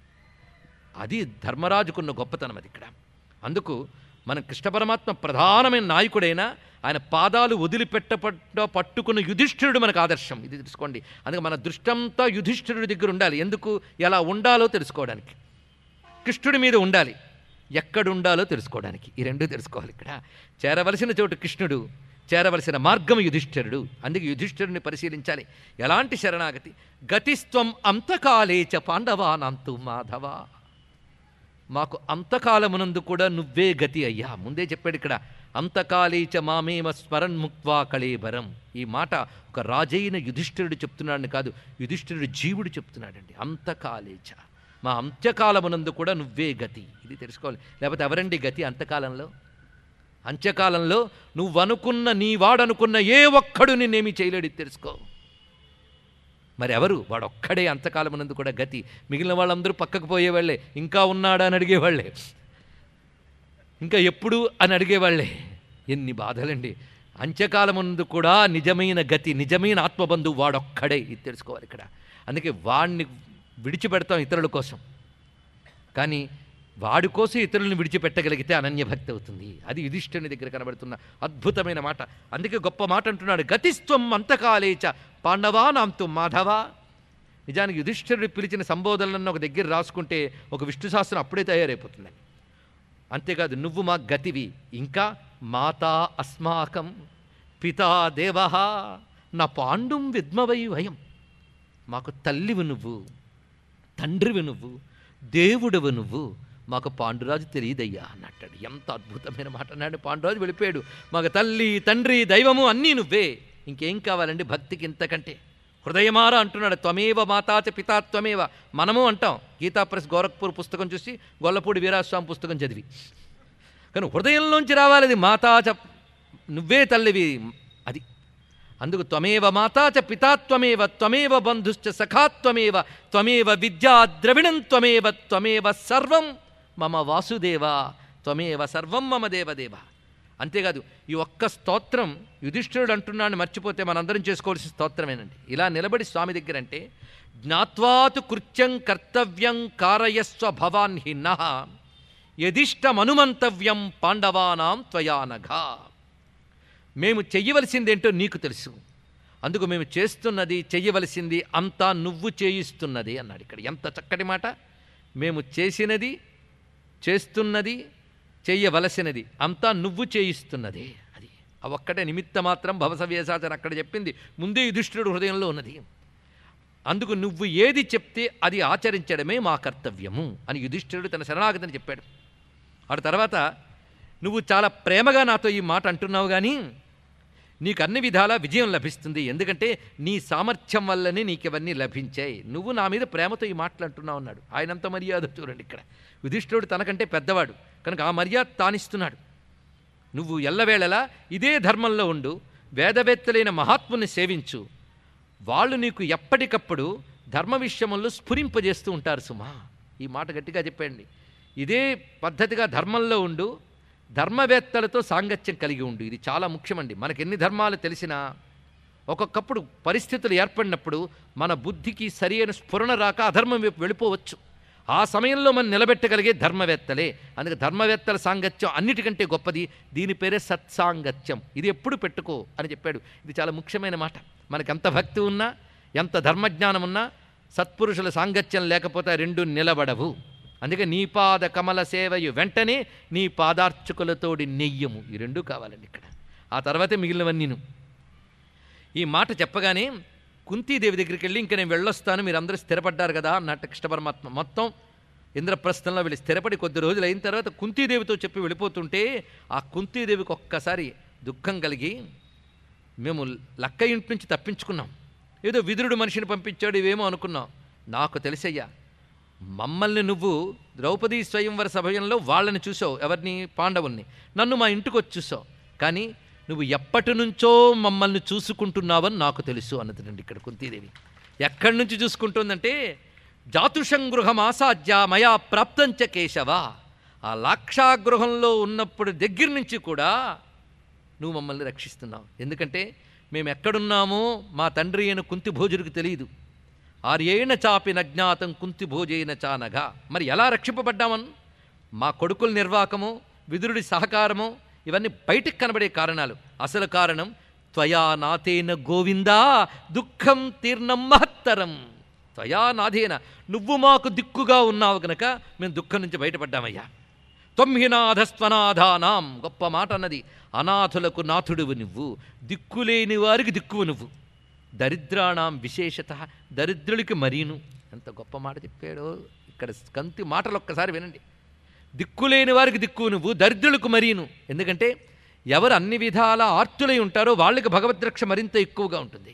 అది ధర్మరాజుకున్న గొప్పతనం అది ఇక్కడ అందుకు మన కృష్ణ పరమాత్మ ప్రధానమైన నాయకుడైనా ఆయన పాదాలు వదిలిపెట్టపట్ట పట్టుకున్న యుధిష్ఠిరుడు మనకు ఆదర్శం ఇది తెలుసుకోండి అందుకే మన దృష్టంతా యుధిష్ఠిరుడి దగ్గర ఉండాలి ఎందుకు ఎలా ఉండాలో తెలుసుకోవడానికి కృష్ణుడి మీద ఉండాలి ఎక్కడ ఉండాలో తెలుసుకోవడానికి ఈ రెండు తెలుసుకోవాలి ఇక్కడ చేరవలసిన చోటు కృష్ణుడు చేరవలసిన మార్గం యుధిష్ఠిరుడు అందుకే యుధిష్ఠిరుని పరిశీలించాలి ఎలాంటి శరణాగతి గతిస్త్వం అంతకాలేచ పాండవానంతు మాధవ మాకు అంతకాలమునందు కూడా నువ్వే గతి అయ్యా ముందే చెప్పాడు ఇక్కడ అంతకాలేచ మామేమ స్మరణ్ ముక్వా కళేబరం ఈ మాట ఒక రాజైన యుధిష్ఠిరుడు చెప్తున్నాడని కాదు యుధిష్ఠిరుడు జీవుడు చెప్తున్నాడండి అంతకాలేచ మా అంత్యకాలమునందు కూడా నువ్వే గతి ఇది తెలుసుకోవాలి లేకపోతే ఎవరండి గతి అంతకాలంలో అంత్యకాలంలో నువ్వనుకున్న నీ వాడనుకున్న ఏ ఒక్కడు నిన్నేమీ చేయలేడు ఇది తెలుసుకో మరి ఎవరు వాడొక్కడే అంతకాలమునందు కూడా గతి మిగిలిన వాళ్ళందరూ పక్కకు పోయేవాళ్లే ఇంకా ఉన్నాడా అని అడిగేవాళ్లే ఇంకా ఎప్పుడు అని అడిగేవాళ్లే ఎన్ని బాధలండి అంత్యకాలముందు కూడా నిజమైన గతి నిజమైన ఆత్మబంధువు వాడొక్కడే ఇది తెలుసుకోవాలి ఇక్కడ అందుకే వాడిని విడిచిపెడతాం ఇతరుల కోసం కానీ వాడి కోసం ఇతరులను విడిచిపెట్టగలిగితే అనన్యభక్తి అవుతుంది అది యుధిష్ఠుని దగ్గర కనబడుతున్న అద్భుతమైన మాట అందుకే గొప్ప మాట అంటున్నాడు గతిస్త్వం అంతకాలేచ పాండవానాంతు మాధవ నిజానికి యుధిష్ఠిరుడు పిలిచిన సంబోధనలను ఒక దగ్గర రాసుకుంటే ఒక విష్ణు శాస్త్రం అప్పుడే తయారైపోతుంది అంతేకాదు నువ్వు మా గతివి ఇంకా మాతా అస్మాకం పితా దేవ నా పాండుం విద్మవై వయం మాకు తల్లివి నువ్వు తండ్రివి నువ్వు దేవుడవు నువ్వు మాకు పాండురాజు తెలియదయ్యా అన్నట్టాడు ఎంత అద్భుతమైన మాట అన్నాడు పాండురాజు వెళ్ళిపోయాడు మాకు తల్లి తండ్రి దైవము అన్నీ నువ్వే ఇంకేం కావాలండి భక్తికి ఇంతకంటే హృదయమార అంటున్నాడు త్వమేవ మాతాచ పితా త్వమేవ మనము అంటాం గీతా ప్రెస్ గోరఖ్పూర్ పుస్తకం చూసి గొల్లపూడి వీరాస్వామి పుస్తకం చదివి కానీ హృదయంలోంచి రావాలి అది మాతాచ నువ్వే తల్లివి అది అందుకు త్వమేవ మాతాచ పితాత్వమేవ త్వమేవ బంధుశ్చ సఖాత్వమేవ త్వమేవ విద్యా ద్రవిణం త్వమేవ త్వమేవ సర్వం మమ వాసుదేవ త్వమేవ సర్వం మమ దేవదేవ అంతేకాదు ఈ ఒక్క స్తోత్రం యుధిష్ఠిరుడు అంటున్నాను మర్చిపోతే మనందరం చేసుకోవాల్సిన స్తోత్రమేనండి ఇలా నిలబడి స్వామి దగ్గర అంటే జ్ఞాత్వాతు కృత్యం కర్తవ్యం కారయస్వ భవాన్ హి నః యదిష్టమనుమంతవ్యం పాండవానాం త్వయానఘా మేము చెయ్యవలసిందేంటో నీకు తెలుసు అందుకు మేము చేస్తున్నది చెయ్యవలసింది అంతా నువ్వు చేయిస్తున్నది అన్నాడు ఇక్కడ ఎంత చక్కటి మాట మేము చేసినది చేస్తున్నది చెయ్యవలసినది అంతా నువ్వు చేయిస్తున్నదే అది ఆ ఒక్కటే నిమిత్త మాత్రం భవసవ్యసాచన అక్కడ చెప్పింది ముందే యుధిష్ఠిరుడు హృదయంలో ఉన్నది అందుకు నువ్వు ఏది చెప్తే అది ఆచరించడమే మా కర్తవ్యము అని యుధిష్ఠిరుడు తన శరణాగతిని చెప్పాడు ఆ తర్వాత నువ్వు చాలా ప్రేమగా నాతో ఈ మాట అంటున్నావు కానీ నీకు అన్ని విధాలా విజయం లభిస్తుంది ఎందుకంటే నీ సామర్థ్యం వల్లనే నీకు ఇవన్నీ లభించాయి నువ్వు నా మీద ప్రేమతో ఈ మాటలు అంటున్నావు అన్నాడు ఆయనంత మర్యాద చూడండి ఇక్కడ యుధిష్ఠిరుడు తనకంటే పెద్దవాడు కనుక ఆ మర్యాద తానిస్తున్నాడు నువ్వు ఎల్లవేళలా ఇదే ధర్మంలో ఉండు వేదవేత్తలైన మహాత్ముని సేవించు వాళ్ళు నీకు ఎప్పటికప్పుడు ధర్మ విషయంలో స్ఫురింపజేస్తూ ఉంటారు సుమా ఈ మాట గట్టిగా చెప్పండి ఇదే పద్ధతిగా ధర్మంలో ఉండు ధర్మవేత్తలతో సాంగత్యం కలిగి ఉండు ఇది చాలా ముఖ్యమండి మనకి ఎన్ని ధర్మాలు తెలిసినా ఒక్కొక్కప్పుడు పరిస్థితులు ఏర్పడినప్పుడు మన బుద్ధికి సరైన స్ఫురణ రాక అధర్మం వైపు వెళ్ళిపోవచ్చు ఆ సమయంలో మనం నిలబెట్టగలిగే ధర్మవేత్తలే అందుకే ధర్మవేత్తల సాంగత్యం అన్నిటికంటే గొప్పది దీని పేరే సత్సాంగత్యం ఇది ఎప్పుడు పెట్టుకో అని చెప్పాడు ఇది చాలా ముఖ్యమైన మాట మనకి ఎంత భక్తి ఉన్నా ఎంత ధర్మజ్ఞానం ఉన్నా సత్పురుషుల సాంగత్యం లేకపోతే ఆ రెండు నిలబడవు అందుకే నీ పాద కమల సేవయు వెంటనే నీ పాదార్చకులతోడి నెయ్యము ఈ రెండు కావాలండి ఇక్కడ ఆ తర్వాతే మిగిలినవన్నీను ఈ మాట చెప్పగానే కుంతీదేవి దగ్గరికి వెళ్ళి ఇంక నేను వెళ్ళొస్తాను మీరు అందరూ స్థిరపడ్డారు కదా అన్నట్టు కృష్ణ పరమాత్మ మొత్తం ఇంద్రప్రస్థంలో వీళ్ళు స్థిరపడి కొద్ది రోజులు అయిన తర్వాత కుంతీదేవితో చెప్పి వెళ్ళిపోతుంటే ఆ కుంతీదేవికి ఒక్కసారి దుఃఖం కలిగి మేము లక్క ఇంటి నుంచి తప్పించుకున్నాం ఏదో విదురుడు మనిషిని పంపించాడు ఇవేమో అనుకున్నాం నాకు తెలిసయ్యా మమ్మల్ని నువ్వు ద్రౌపదీ స్వయంవర సమయంలో వాళ్ళని చూసావు ఎవరిని పాండవుల్ని నన్ను మా ఇంటికి వచ్చి చూసావు కానీ నువ్వు ఎప్పటి నుంచో మమ్మల్ని చూసుకుంటున్నావని నాకు తెలుసు అన్నదండి ఇక్కడ కుంతీదేవి ఎక్కడి నుంచి చూసుకుంటుందంటే జాతుషం గృహమాసాధ్య మయా ప్రాప్తంచ కేశవ ఆ లాక్షాగృహంలో ఉన్నప్పుడు దగ్గర నుంచి కూడా నువ్వు మమ్మల్ని రక్షిస్తున్నావు ఎందుకంటే మేము ఎక్కడున్నామో మా తండ్రి అయిన కుంతి భోజుడికి తెలియదు ఆర్యేణ చాపి నజ్ఞాతం కుంతి భోజైన చానగా మరి ఎలా రక్షింపబడ్డామన్ మా కొడుకుల నిర్వాకము విదురుడి సహకారము ఇవన్నీ బయటికి కనబడే కారణాలు అసలు కారణం త్వయా నాథేన గోవిందా దుఃఖం తీర్ణం మహత్తరం త్వయా నాథేన నువ్వు మాకు దిక్కుగా ఉన్నావు కనుక మేము దుఃఖం నుంచి బయటపడ్డామయ్యా త్వమ్హినాథస్త్వనాథానాం గొప్ప మాట అన్నది అనాథులకు నాథుడువు నువ్వు దిక్కులేని వారికి దిక్కువు నువ్వు దరిద్రాణం విశేషత దరిద్రులకి మరీను ఎంత గొప్ప మాట చెప్పాడో ఇక్కడ కంతి మాటలు ఒక్కసారి వినండి దిక్కులేని వారికి దిక్కు నువ్వు దరిద్రులకు మరీను ఎందుకంటే ఎవరు అన్ని విధాల ఆర్తులై ఉంటారో వాళ్ళకి భగవద్రక్ష మరింత ఎక్కువగా ఉంటుంది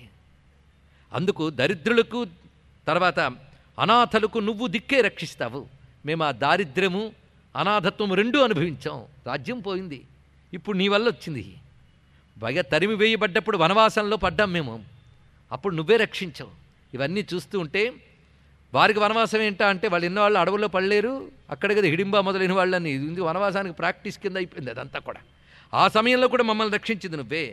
అందుకు దరిద్రులకు తర్వాత అనాథలకు నువ్వు దిక్కే రక్షిస్తావు మేము ఆ దారిద్ర్యము అనాథత్వం రెండూ అనుభవించాం రాజ్యం పోయింది ఇప్పుడు నీ వల్ల వచ్చింది పైగా తరిమి వేయబడ్డప్పుడు వనవాసంలో పడ్డాం మేము అప్పుడు నువ్వే రక్షించావు ఇవన్నీ చూస్తూ ఉంటే వారికి వనవాసం ఏంటా అంటే వాళ్ళు ఎన్నో వాళ్ళు అడవుల్లో పడలేరు అక్కడ కదా హిడింబా మొదలైన వాళ్ళని ఇది వనవాసానికి ప్రాక్టీస్ కింద అయిపోయింది అదంతా కూడా ఆ సమయంలో కూడా మమ్మల్ని రక్షించింది నువ్వే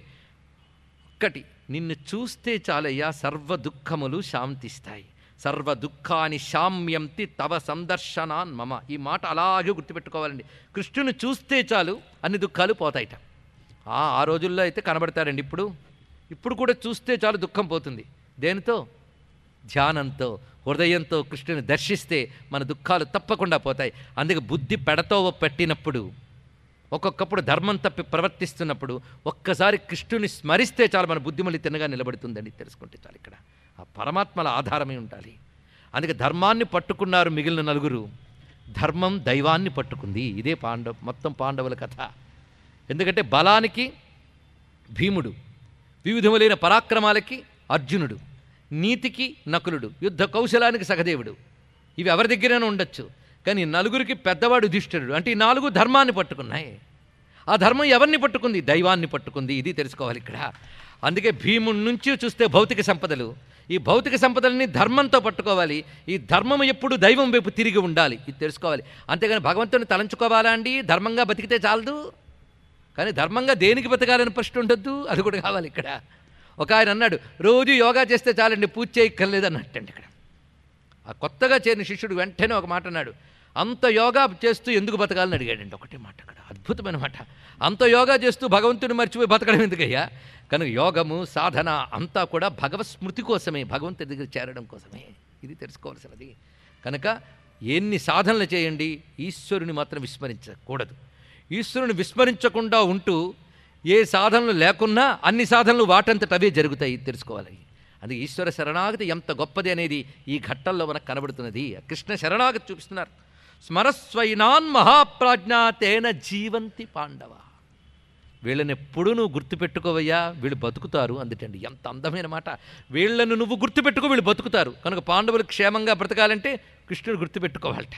ఒక్కటి నిన్ను చూస్తే చాలయ్యా సర్వ దుఃఖములు శాంతిస్తాయి సర్వ దుఃఖాన్ని శామ్యంతి తవ సందర్శనాన్ మమ ఈ మాట అలాగే గుర్తుపెట్టుకోవాలండి కృష్ణుని చూస్తే చాలు అన్ని దుఃఖాలు పోతాయిట ఆ ఆ రోజుల్లో అయితే కనబడతారండి ఇప్పుడు ఇప్పుడు కూడా చూస్తే చాలు దుఃఖం పోతుంది దేనితో ధ్యానంతో హృదయంతో కృష్ణుని దర్శిస్తే మన దుఃఖాలు తప్పకుండా పోతాయి అందుకే బుద్ధి పెడతో పెట్టినప్పుడు ఒక్కొక్కప్పుడు ధర్మం తప్పి ప్రవర్తిస్తున్నప్పుడు ఒక్కసారి కృష్ణుని స్మరిస్తే చాలు మన బుద్ధి మళ్ళీ తిన్నగా నిలబడుతుందండి తెలుసుకుంటే చాలు ఇక్కడ ఆ పరమాత్మల ఆధారమే ఉండాలి అందుకే ధర్మాన్ని పట్టుకున్నారు మిగిలిన నలుగురు ధర్మం దైవాన్ని పట్టుకుంది ఇదే పాండవ మొత్తం పాండవుల కథ ఎందుకంటే బలానికి భీముడు వివిధములైన పరాక్రమాలకి అర్జునుడు నీతికి నకులుడు యుద్ధ కౌశలానికి సహదేవుడు ఇవి ఎవరి దగ్గరైనా ఉండొచ్చు కానీ నలుగురికి పెద్దవాడు యుధిష్ఠిరుడు అంటే ఈ నాలుగు ధర్మాన్ని పట్టుకున్నాయి ఆ ధర్మం ఎవరిని పట్టుకుంది దైవాన్ని పట్టుకుంది ఇది తెలుసుకోవాలి ఇక్కడ అందుకే భీముడి నుంచి చూస్తే భౌతిక సంపదలు ఈ భౌతిక సంపదలని ధర్మంతో పట్టుకోవాలి ఈ ధర్మం ఎప్పుడు దైవం వైపు తిరిగి ఉండాలి ఇది తెలుసుకోవాలి అంతేగాని భగవంతుని తలంచుకోవాలా అండి ధర్మంగా బతికితే చాలదు కానీ ధర్మంగా దేనికి బతకాలని ప్రశ్న ఉండొద్దు అది కూడా కావాలి ఇక్కడ ఒక ఆయన అన్నాడు రోజు యోగా చేస్తే చాలండి పూజ చేయక్కర్లేదు అన్నట్టండి ఇక్కడ ఆ కొత్తగా చేరిన శిష్యుడు వెంటనే ఒక మాట అన్నాడు అంత యోగా చేస్తూ ఎందుకు బతకాలని అడిగాడండి ఒకటే మాట అక్కడ అద్భుతమైన మాట అంత యోగా చేస్తూ భగవంతుని మర్చిపోయి బతకడం ఎందుకయ్యా కనుక యోగము సాధన అంతా కూడా భగవత్ స్మృతి కోసమే భగవంతుడి దగ్గర చేరడం కోసమే ఇది తెలుసుకోవాల్సినది కనుక ఎన్ని సాధనలు చేయండి ఈశ్వరుని మాత్రం విస్మరించకూడదు ఈశ్వరుని విస్మరించకుండా ఉంటూ ఏ సాధనలు లేకున్నా అన్ని సాధనలు వాటంతట అవే జరుగుతాయి ఇది తెలుసుకోవాలి అది ఈశ్వర శరణాగతి ఎంత గొప్పది అనేది ఈ ఘట్టంలో మనకు కనబడుతున్నది కృష్ణ శరణాగతి చూపిస్తున్నారు స్మరస్వైనాన్ మహాప్రాజ్ఞా తేన జీవంతి పాండవ వీళ్ళని ఎప్పుడూ నువ్వు గుర్తుపెట్టుకోవయ్యా వీళ్ళు బతుకుతారు అందుటండి ఎంత అందమైన మాట వీళ్ళను నువ్వు గుర్తుపెట్టుకో వీళ్ళు బతుకుతారు కనుక పాండవులు క్షేమంగా బ్రతకాలంటే కృష్ణుడు గుర్తుపెట్టుకోవాలట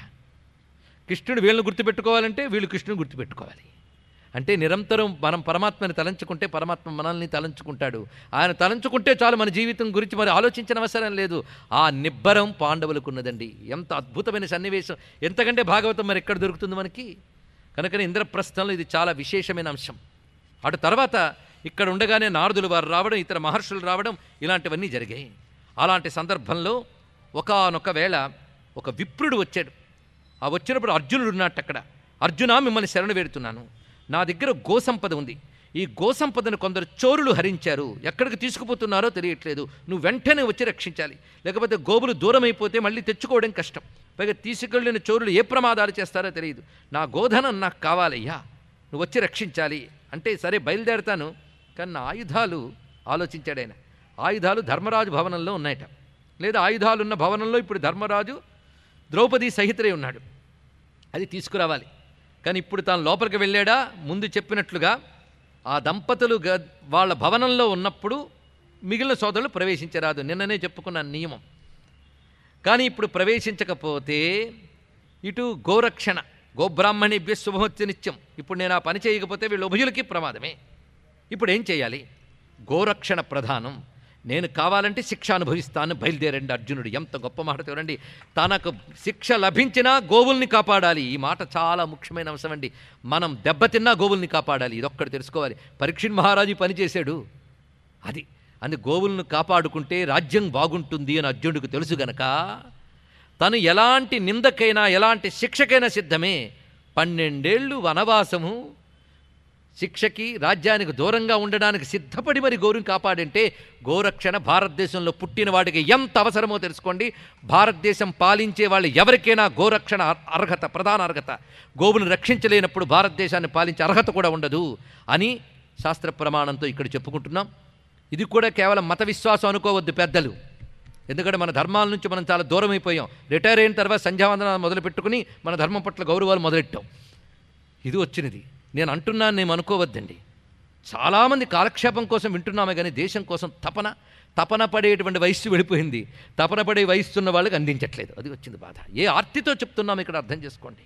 కృష్ణుడు వీళ్ళని గుర్తుపెట్టుకోవాలంటే వీళ్ళు కృష్ణుని గుర్తుపెట్టుకోవాలి అంటే నిరంతరం మనం పరమాత్మని తలంచుకుంటే పరమాత్మ మనల్ని తలంచుకుంటాడు ఆయన తలంచుకుంటే చాలు మన జీవితం గురించి మరి ఆలోచించిన అవసరం లేదు ఆ నిబ్బరం పాండవులకు ఉన్నదండి ఎంత అద్భుతమైన సన్నివేశం ఎంతకంటే భాగవతం మరి ఎక్కడ దొరుకుతుంది మనకి కనుకనే ఇంద్రప్రస్థంలో ఇది చాలా విశేషమైన అంశం అటు తర్వాత ఇక్కడ ఉండగానే నారదులు వారు రావడం ఇతర మహర్షులు రావడం ఇలాంటివన్నీ జరిగాయి అలాంటి సందర్భంలో ఒకానొక వేళ ఒక విప్రుడు వచ్చాడు ఆ వచ్చినప్పుడు అర్జునుడు ఉన్నట్టు అక్కడ అర్జున మిమ్మల్ని శరణు వేడుతున్నాను నా దగ్గర గోసంపద ఉంది ఈ గోసంపదను కొందరు చోరులు హరించారు ఎక్కడికి తీసుకుపోతున్నారో తెలియట్లేదు నువ్వు వెంటనే వచ్చి రక్షించాలి లేకపోతే గోవులు దూరం అయిపోతే మళ్ళీ తెచ్చుకోవడం కష్టం పైగా తీసుకెళ్ళిన చోరులు ఏ ప్రమాదాలు చేస్తారో తెలియదు నా గోధనం నాకు కావాలయ్యా నువ్వు వచ్చి రక్షించాలి అంటే సరే బయలుదేరతాను కానీ నా ఆయుధాలు ఆలోచించాడు ఆయన ఆయుధాలు ధర్మరాజు భవనంలో ఉన్నాయట లేదా ఆయుధాలు ఉన్న భవనంలో ఇప్పుడు ధర్మరాజు ద్రౌపది సహితుడై ఉన్నాడు అది తీసుకురావాలి కానీ ఇప్పుడు తాను లోపలికి వెళ్ళాడా ముందు చెప్పినట్లుగా ఆ దంపతులు గ వాళ్ళ భవనంలో ఉన్నప్పుడు మిగిలిన సోదరులు ప్రవేశించరాదు నిన్ననే చెప్పుకున్న నియమం కానీ ఇప్పుడు ప్రవేశించకపోతే ఇటు గోరక్షణ గోబ్రాహ్మణిభ్య శుభమత్య నిత్యం ఇప్పుడు నేను ఆ పని చేయకపోతే వీళ్ళ ఉభయులకి ప్రమాదమే ఇప్పుడు ఏం చేయాలి గోరక్షణ ప్రధానం నేను కావాలంటే శిక్ష అనుభవిస్తాను బయలుదేరండి అర్జునుడు ఎంత గొప్ప మాట చూడండి తనకు శిక్ష లభించినా గోవుల్ని కాపాడాలి ఈ మాట చాలా ముఖ్యమైన అంశం అండి మనం దెబ్బతిన్నా గోవుల్ని కాపాడాలి ఇదొక్కటి తెలుసుకోవాలి పరీక్షణ్ మహారాజు ఈ పని చేశాడు అది అని గోవులను కాపాడుకుంటే రాజ్యం బాగుంటుంది అని అర్జునుడికి తెలుసు గనక తను ఎలాంటి నిందకైనా ఎలాంటి శిక్షకైనా సిద్ధమే పన్నెండేళ్ళు వనవాసము శిక్షకి రాజ్యానికి దూరంగా ఉండడానికి సిద్ధపడి మరి గోరుని కాపాడంటే గోరక్షణ భారతదేశంలో పుట్టిన వాడికి ఎంత అవసరమో తెలుసుకోండి భారతదేశం పాలించే వాళ్ళు ఎవరికైనా గోరక్షణ అర్- అర్హత ప్రధాన అర్హత గోవును రక్షించలేనప్పుడు భారతదేశాన్ని పాలించే అర్హత కూడా ఉండదు అని శాస్త్ర ప్రమాణంతో ఇక్కడ చెప్పుకుంటున్నాం ఇది కూడా కేవలం మత విశ్వాసం అనుకోవద్దు పెద్దలు ఎందుకంటే మన ధర్మాల నుంచి మనం చాలా దూరం అయిపోయాం రిటైర్ అయిన తర్వాత సంధ్యావందనాలు మొదలు పెట్టుకుని మన ధర్మం పట్ల గౌరవాలు మొదలెట్టాం ఇది వచ్చినది నేను అంటున్నాను నేను అనుకోవద్దండి చాలామంది కాలక్షేపం కోసం వింటున్నామే కానీ దేశం కోసం తపన తపన పడేటువంటి వయస్సు వెళ్ళిపోయింది తపన పడే వయస్సు ఉన్న వాళ్ళకి అందించట్లేదు అది వచ్చింది బాధ ఏ ఆర్తితో చెప్తున్నాం ఇక్కడ అర్థం చేసుకోండి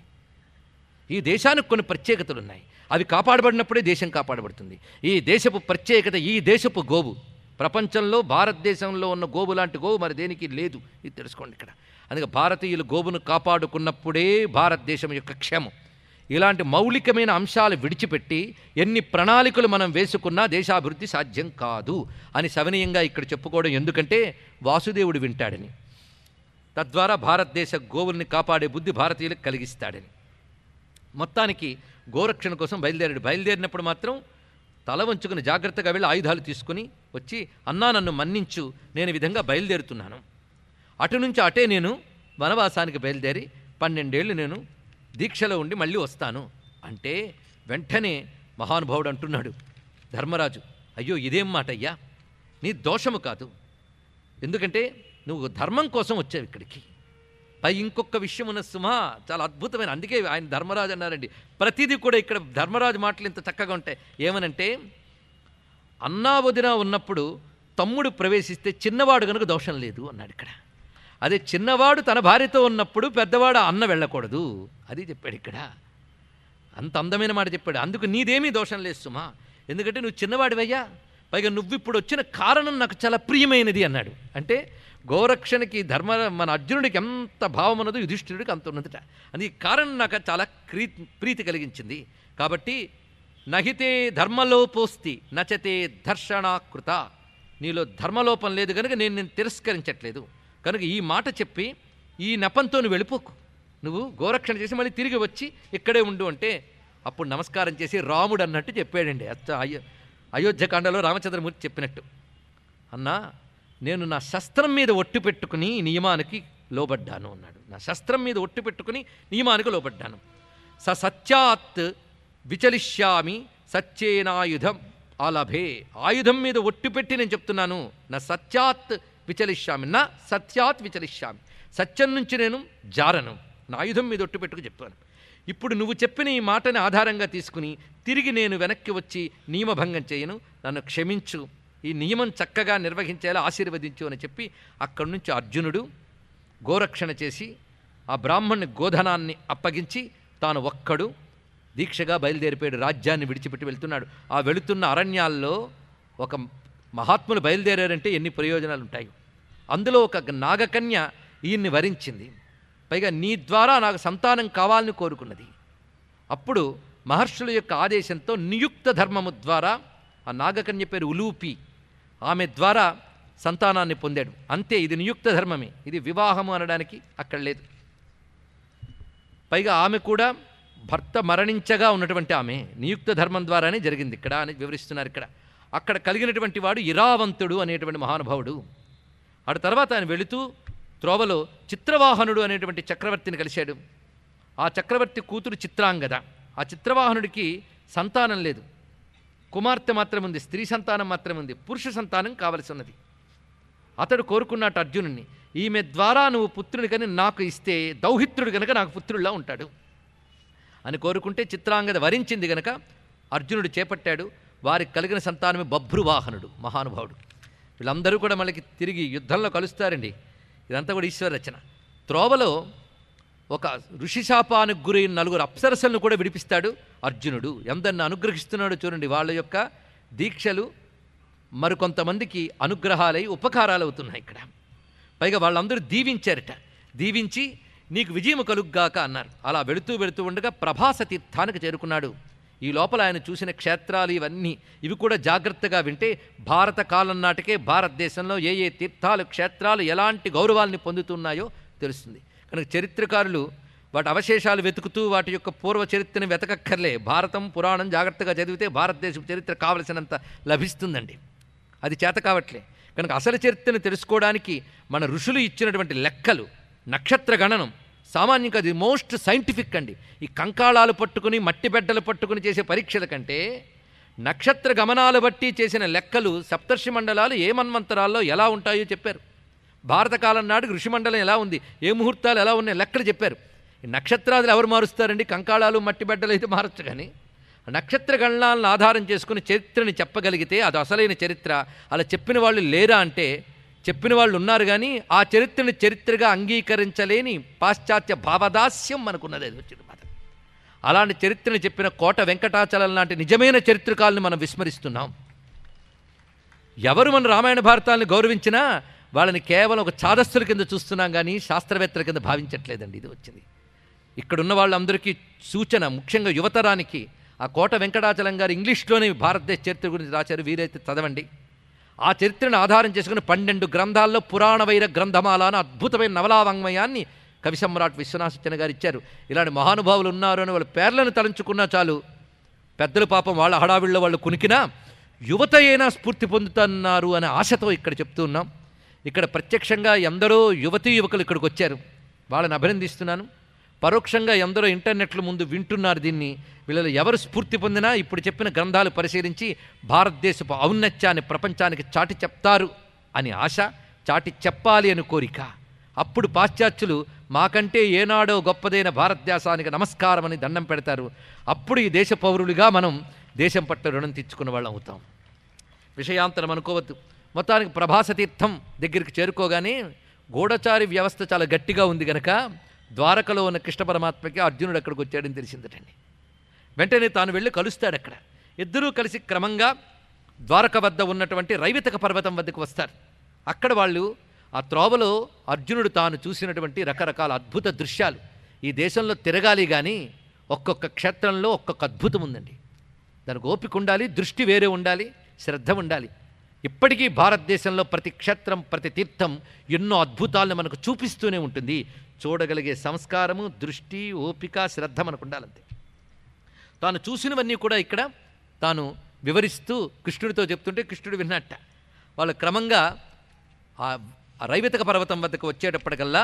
ఈ దేశానికి కొన్ని ప్రత్యేకతలు ఉన్నాయి అవి కాపాడబడినప్పుడే దేశం కాపాడబడుతుంది ఈ దేశపు ప్రత్యేకత ఈ దేశపు గోవు ప్రపంచంలో భారతదేశంలో ఉన్న గోవు లాంటి గోవు మరి దేనికి లేదు ఇది తెలుసుకోండి ఇక్కడ అందుకే భారతీయులు గోవును కాపాడుకున్నప్పుడే భారతదేశం యొక్క క్షేమం ఇలాంటి మౌలికమైన అంశాలు విడిచిపెట్టి ఎన్ని ప్రణాళికలు మనం వేసుకున్నా దేశాభివృద్ధి సాధ్యం కాదు అని సవనీయంగా ఇక్కడ చెప్పుకోవడం ఎందుకంటే వాసుదేవుడు వింటాడని తద్వారా భారతదేశ గోవుల్ని కాపాడే బుద్ధి భారతీయులకు కలిగిస్తాడని మొత్తానికి గోరక్షణ కోసం బయలుదేరాడు బయలుదేరినప్పుడు మాత్రం తల వంచుకుని జాగ్రత్తగా వెళ్ళి ఆయుధాలు తీసుకుని వచ్చి అన్నా నన్ను మన్నించు నేను ఈ విధంగా బయలుదేరుతున్నాను అటు నుంచి అటే నేను వనవాసానికి బయలుదేరి పన్నెండేళ్ళు నేను దీక్షలో ఉండి మళ్ళీ వస్తాను అంటే వెంటనే మహానుభావుడు అంటున్నాడు ధర్మరాజు అయ్యో ఇదేం మాట అయ్యా నీ దోషము కాదు ఎందుకంటే నువ్వు ధర్మం కోసం వచ్చావు ఇక్కడికి పై ఇంకొక విషయం ఉన్న సుమా చాలా అద్భుతమైన అందుకే ఆయన ధర్మరాజు అన్నారండి ప్రతిదీ కూడా ఇక్కడ ధర్మరాజు మాటలు ఇంత చక్కగా ఉంటాయి ఏమనంటే అన్నా వదిన ఉన్నప్పుడు తమ్ముడు ప్రవేశిస్తే చిన్నవాడు కనుక దోషం లేదు అన్నాడు ఇక్కడ అదే చిన్నవాడు తన భార్యతో ఉన్నప్పుడు పెద్దవాడు అన్న వెళ్ళకూడదు అది చెప్పాడు ఇక్కడ అంత అందమైన మాట చెప్పాడు అందుకు నీదేమీ దోషం లేదు సుమా ఎందుకంటే నువ్వు చిన్నవాడివయ్యా పైగా నువ్వు ఇప్పుడు వచ్చిన కారణం నాకు చాలా ప్రియమైనది అన్నాడు అంటే గోరక్షణకి ధర్మ మన అర్జునుడికి ఎంత భావం ఉన్నదో యుధిష్ఠిరుడికి అంత ఉన్నదట అది ఈ కారణం నాకు చాలా క్రీ ప్రీతి కలిగించింది కాబట్టి నహితే ధర్మలోపోస్తి నచతే ధర్షణాకృత నీలో ధర్మలోపం లేదు కనుక నేను నేను తిరస్కరించట్లేదు కనుక ఈ మాట చెప్పి ఈ నెపంతో నువ్వు వెళ్ళిపోకు నువ్వు గోరక్షణ చేసి మళ్ళీ తిరిగి వచ్చి ఇక్కడే ఉండు అంటే అప్పుడు నమస్కారం చేసి రాముడు అన్నట్టు చెప్పాడండి అచ్చ అయ్యో అయోధ్యకాండలో రామచంద్రమూర్తి చెప్పినట్టు అన్నా నేను నా శస్త్రం మీద ఒట్టు పెట్టుకుని ఈ నియమానికి లోబడ్డాను అన్నాడు నా శస్త్రం మీద ఒట్టు పెట్టుకుని నియమానికి లోబడ్డాను స సత్యాత్ విచలిష్యామి సత్యేనాయుధం ఆలభే ఆయుధం మీద ఒట్టు పెట్టి నేను చెప్తున్నాను నా సత్యాత్ విచలిష్యామి నా సత్యాత్ విచలిష్యామి సత్యం నుంచి నేను జారను నా ఆయుధం మీద ఒట్టు పెట్టుకు చెప్పాను ఇప్పుడు నువ్వు చెప్పిన ఈ మాటని ఆధారంగా తీసుకుని తిరిగి నేను వెనక్కి వచ్చి నియమభంగం చేయను నన్ను క్షమించు ఈ నియమం చక్కగా నిర్వహించేలా ఆశీర్వదించు అని చెప్పి అక్కడి నుంచి అర్జునుడు గోరక్షణ చేసి ఆ బ్రాహ్మణ్ణి గోధనాన్ని అప్పగించి తాను ఒక్కడు దీక్షగా బయలుదేరిపోయాడు రాజ్యాన్ని విడిచిపెట్టి వెళ్తున్నాడు ఆ వెళుతున్న అరణ్యాల్లో ఒక మహాత్ములు బయలుదేరారంటే ఎన్ని ప్రయోజనాలు ఉంటాయి అందులో ఒక నాగకన్య ఈయన్ని వరించింది పైగా నీ ద్వారా నాకు సంతానం కావాలని కోరుకున్నది అప్పుడు మహర్షుల యొక్క ఆదేశంతో నియుక్త ధర్మము ద్వారా ఆ నాగకన్య పేరు ఉలూపి ఆమె ద్వారా సంతానాన్ని పొందాడు అంతే ఇది నియుక్త ధర్మమే ఇది వివాహము అనడానికి అక్కడ లేదు పైగా ఆమె కూడా భర్త మరణించగా ఉన్నటువంటి ఆమె నియుక్త ధర్మం ద్వారానే జరిగింది ఇక్కడ అని వివరిస్తున్నారు ఇక్కడ అక్కడ కలిగినటువంటి వాడు ఇరావంతుడు అనేటువంటి మహానుభావుడు ఆడ తర్వాత ఆయన వెళుతూ త్రోవలో చిత్రవాహనుడు అనేటువంటి చక్రవర్తిని కలిశాడు ఆ చక్రవర్తి కూతురు చిత్రాంగద ఆ చిత్రవాహనుడికి సంతానం లేదు కుమార్తె మాత్రమే ఉంది స్త్రీ సంతానం మాత్రమే ఉంది పురుష సంతానం కావలసి ఉన్నది అతడు కోరుకున్నట్టు అర్జునుడిని ఈమె ద్వారా నువ్వు పుత్రుని కని నాకు ఇస్తే దౌహిత్రుడు గనక నాకు పుత్రుడిలా ఉంటాడు అని కోరుకుంటే చిత్రాంగద వరించింది గనక అర్జునుడు చేపట్టాడు వారికి కలిగిన సంతానమే బభ్రువాహనుడు మహానుభావుడు వీళ్ళందరూ కూడా మనకి తిరిగి యుద్ధంలో కలుస్తారండి ఇదంతా కూడా ఈశ్వర రచన త్రోవలో ఒక ఋషిశాపానికి గురైన నలుగురు అప్సరసలను కూడా విడిపిస్తాడు అర్జునుడు ఎందరిని అనుగ్రహిస్తున్నాడో చూడండి వాళ్ళ యొక్క దీక్షలు మరికొంతమందికి అనుగ్రహాలై ఉపకారాలు అవుతున్నాయి ఇక్కడ పైగా వాళ్ళందరూ దీవించారట దీవించి నీకు విజయము కలుగ్గాక అన్నారు అలా వెళుతూ వెళుతూ ఉండగా ప్రభాస తీర్థానికి చేరుకున్నాడు ఈ లోపల ఆయన చూసిన క్షేత్రాలు ఇవన్నీ ఇవి కూడా జాగ్రత్తగా వింటే భారత కాలం నాటికే భారతదేశంలో ఏ ఏ తీర్థాలు క్షేత్రాలు ఎలాంటి గౌరవాల్ని పొందుతున్నాయో తెలుస్తుంది కనుక చరిత్రకారులు వాటి అవశేషాలు వెతుకుతూ వాటి యొక్క పూర్వ చరిత్రను వెతకక్కర్లే భారతం పురాణం జాగ్రత్తగా చదివితే భారతదేశ చరిత్ర కావలసినంత లభిస్తుందండి అది చేత కావట్లే కనుక అసలు చరిత్రను తెలుసుకోవడానికి మన ఋషులు ఇచ్చినటువంటి లెక్కలు నక్షత్ర గణనం సామాన్యంగా అది మోస్ట్ సైంటిఫిక్ అండి ఈ కంకాళాలు పట్టుకుని మట్టి బిడ్డలు పట్టుకుని చేసే పరీక్షల కంటే నక్షత్ర గమనాలు బట్టి చేసిన లెక్కలు సప్తర్షి మండలాలు ఏ మన్వంతరాల్లో ఎలా ఉంటాయో చెప్పారు భారతకాలం నాటికి ఋషిమండలం ఎలా ఉంది ఏ ముహూర్తాలు ఎలా ఉన్నాయి లెక్కలు చెప్పారు ఈ నక్షత్రాదులు ఎవరు మారుస్తారండి కంకాళాలు మట్టి బిడ్డలు అయితే మారచ్చు కానీ నక్షత్ర గణనాలను ఆధారం చేసుకుని చరిత్రని చెప్పగలిగితే అది అసలైన చరిత్ర అలా చెప్పిన వాళ్ళు లేరా అంటే చెప్పిన వాళ్ళు ఉన్నారు కానీ ఆ చరిత్రని చరిత్రగా అంగీకరించలేని పాశ్చాత్య భావదాస్యం మనకున్నది అది వచ్చింది మాట అలాంటి చరిత్రని చెప్పిన కోట వెంకటాచలం లాంటి నిజమైన చరిత్రకాలను మనం విస్మరిస్తున్నాం ఎవరు మన రామాయణ భారతాలను గౌరవించినా వాళ్ళని కేవలం ఒక ఛాదస్తుల కింద చూస్తున్నాం కానీ శాస్త్రవేత్తల కింద భావించట్లేదండి ఇది వచ్చింది ఇక్కడున్న వాళ్ళందరికీ సూచన ముఖ్యంగా యువతరానికి ఆ కోట వెంకటాచలం గారు ఇంగ్లీష్లోనే భారతదేశ చరిత్ర గురించి రాశారు వీరైతే చదవండి ఆ చరిత్రను ఆధారం చేసుకుని పన్నెండు గ్రంథాల్లో పురాణ వైర గ్రంథమాల అని అద్భుతమైన నవలావాంగ్మయాన్ని కవి సమ్రాట్ విశ్వనాథ గారు ఇచ్చారు ఇలాంటి మహానుభావులు ఉన్నారు అని వాళ్ళ పేర్లను తలంచుకున్నా చాలు పెద్దలు పాపం వాళ్ళ హడావిళ్ళ వాళ్ళు కునికినా యువత అయినా స్ఫూర్తి పొందుతున్నారు అనే ఆశతో ఇక్కడ చెప్తూ ఉన్నాం ఇక్కడ ప్రత్యక్షంగా ఎందరో యువతీ యువకులు ఇక్కడికి వచ్చారు వాళ్ళని అభినందిస్తున్నాను పరోక్షంగా ఎందరో ఇంటర్నెట్ల ముందు వింటున్నారు దీన్ని వీళ్ళలో ఎవరు స్ఫూర్తి పొందినా ఇప్పుడు చెప్పిన గ్రంథాలు పరిశీలించి భారతదేశపు ఔన్నత్యాన్ని ప్రపంచానికి చాటి చెప్తారు అని ఆశ చాటి చెప్పాలి అని కోరిక అప్పుడు పాశ్చాత్యులు మాకంటే ఏనాడో గొప్పదైన భారతదేశానికి నమస్కారం అని దండం పెడతారు అప్పుడు ఈ దేశ పౌరులుగా మనం దేశం పట్ల రుణం తీర్చుకున్న వాళ్ళం అవుతాం విషయాంతరం అనుకోవద్దు మొత్తానికి ప్రభాస తీర్థం దగ్గరికి చేరుకోగానే గూఢచారి వ్యవస్థ చాలా గట్టిగా ఉంది గనక ద్వారకలో ఉన్న కృష్ణ పరమాత్మకి అర్జునుడు అక్కడికి వచ్చాడని తెలిసిందటండి వెంటనే తాను వెళ్ళి కలుస్తాడు అక్కడ ఇద్దరూ కలిసి క్రమంగా ద్వారక వద్ద ఉన్నటువంటి రైవితక పర్వతం వద్దకు వస్తారు అక్కడ వాళ్ళు ఆ త్రోవలో అర్జునుడు తాను చూసినటువంటి రకరకాల అద్భుత దృశ్యాలు ఈ దేశంలో తిరగాలి కానీ ఒక్కొక్క క్షేత్రంలో ఒక్కొక్క అద్భుతం ఉందండి దానికి ఓపిక ఉండాలి దృష్టి వేరే ఉండాలి శ్రద్ధ ఉండాలి ఇప్పటికీ భారతదేశంలో ప్రతి క్షేత్రం ప్రతి తీర్థం ఎన్నో అద్భుతాలను మనకు చూపిస్తూనే ఉంటుంది చూడగలిగే సంస్కారము దృష్టి ఓపిక శ్రద్ధ మనకు ఉండాలంతే తాను చూసినవన్నీ కూడా ఇక్కడ తాను వివరిస్తూ కృష్ణుడితో చెప్తుంటే కృష్ణుడు విన్నట్ట వాళ్ళు క్రమంగా ఆ ఆ రైవితక పర్వతం వద్దకు వచ్చేటప్పటికల్లా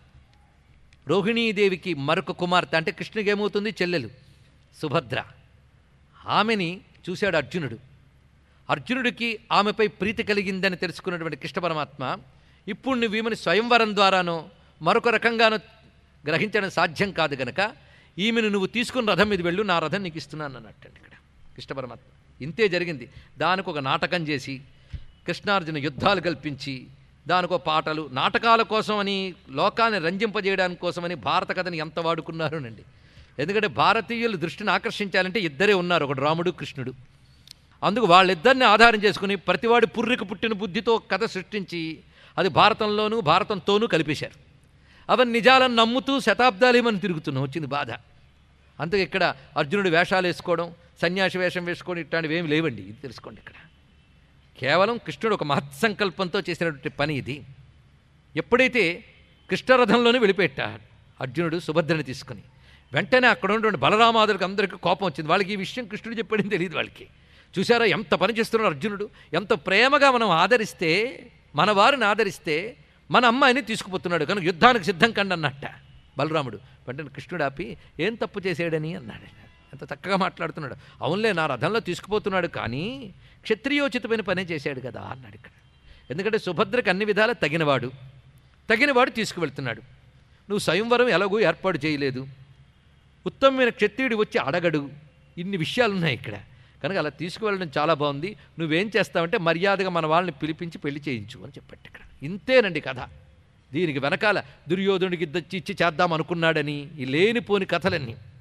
రోహిణీదేవికి మరొక కుమార్తె అంటే కృష్ణుడికి ఏమవుతుంది చెల్లెలు సుభద్ర ఆమెని చూశాడు అర్జునుడు అర్జునుడికి ఆమెపై ప్రీతి కలిగిందని తెలుసుకున్నటువంటి కృష్ణ పరమాత్మ ఇప్పుడు నువ్వు ఈమెను స్వయంవరం ద్వారానో మరొక రకంగానో గ్రహించడం సాధ్యం కాదు గనక ఈమెను నువ్వు తీసుకున్న రథం మీద వెళ్ళు నా రథం నీకు ఇస్తున్నాను అన్నట్టు ఇక్కడ కృష్ణ పరమాత్మ ఇంతే జరిగింది దానికి ఒక నాటకం చేసి కృష్ణార్జున యుద్ధాలు కల్పించి దానికో పాటలు నాటకాల కోసం అని లోకాన్ని రంజింపజేయడానికి కోసమని భారత కథని ఎంత వాడుకున్నారోనండి ఎందుకంటే భారతీయులు దృష్టిని ఆకర్షించాలంటే ఇద్దరే ఉన్నారు ఒకడు రాముడు కృష్ణుడు అందుకు వాళ్ళిద్దరిని ఆధారం చేసుకుని ప్రతివాడి పుర్రికి పుట్టిన బుద్ధితో కథ సృష్టించి అది భారతంలోనూ భారతంతోనూ కలిపేశారు అవన్నీ నిజాలను నమ్ముతూ శతాబ్దాలు ఏమని తిరుగుతున్నాం వచ్చింది బాధ అందుకే ఇక్కడ అర్జునుడు వేషాలు వేసుకోవడం సన్యాసి వేషం వేసుకోవడం ఇట్లాంటివి ఏమి లేవండి ఇది తెలుసుకోండి ఇక్కడ కేవలం కృష్ణుడు ఒక మహత్సంకల్పంతో చేసినటువంటి పని ఇది ఎప్పుడైతే కృష్ణరథంలోనే వెళ్ళిపెట్టాడు అర్జునుడు సుభద్రని తీసుకుని వెంటనే అక్కడ ఉన్నటువంటి బలరామాదులకు అందరికీ కోపం వచ్చింది వాళ్ళకి ఈ విషయం కృష్ణుడు చెప్పాడని తెలియదు వాళ్ళకి చూసారా ఎంత పని చేస్తున్నాడు అర్జునుడు ఎంత ప్రేమగా మనం ఆదరిస్తే మన వారిని ఆదరిస్తే మన అమ్మాయిని తీసుకుపోతున్నాడు కనుక యుద్ధానికి సిద్ధం కండి అన్నట్ట బలరాముడు వెంటనే కృష్ణుడు ఆపి ఏం తప్పు చేసాడని అన్నాడు ఎంత చక్కగా మాట్లాడుతున్నాడు అవునులే నా రథంలో తీసుకుపోతున్నాడు కానీ క్షత్రియోచితమైన పనే చేశాడు కదా అన్నాడు ఇక్కడ ఎందుకంటే సుభద్రకు అన్ని విధాల తగినవాడు తగినవాడు తీసుకువెళ్తున్నాడు నువ్వు స్వయంవరం ఎలాగూ ఏర్పాటు చేయలేదు ఉత్తమమైన క్షత్రియుడు వచ్చి అడగడు ఇన్ని విషయాలు ఉన్నాయి ఇక్కడ కనుక అలా తీసుకువెళ్ళడం చాలా బాగుంది నువ్వేం చేస్తావంటే మర్యాదగా మన వాళ్ళని పిలిపించి పెళ్లి చేయించు అని చెప్పట్టు ఇక్కడ ఇంతేనండి కథ దీనికి వెనకాల దుర్యోధనుడికి ఇద్దచ్చి ఇచ్చి చేద్దాం అనుకున్నాడని ఈ లేనిపోని కథలన్నీ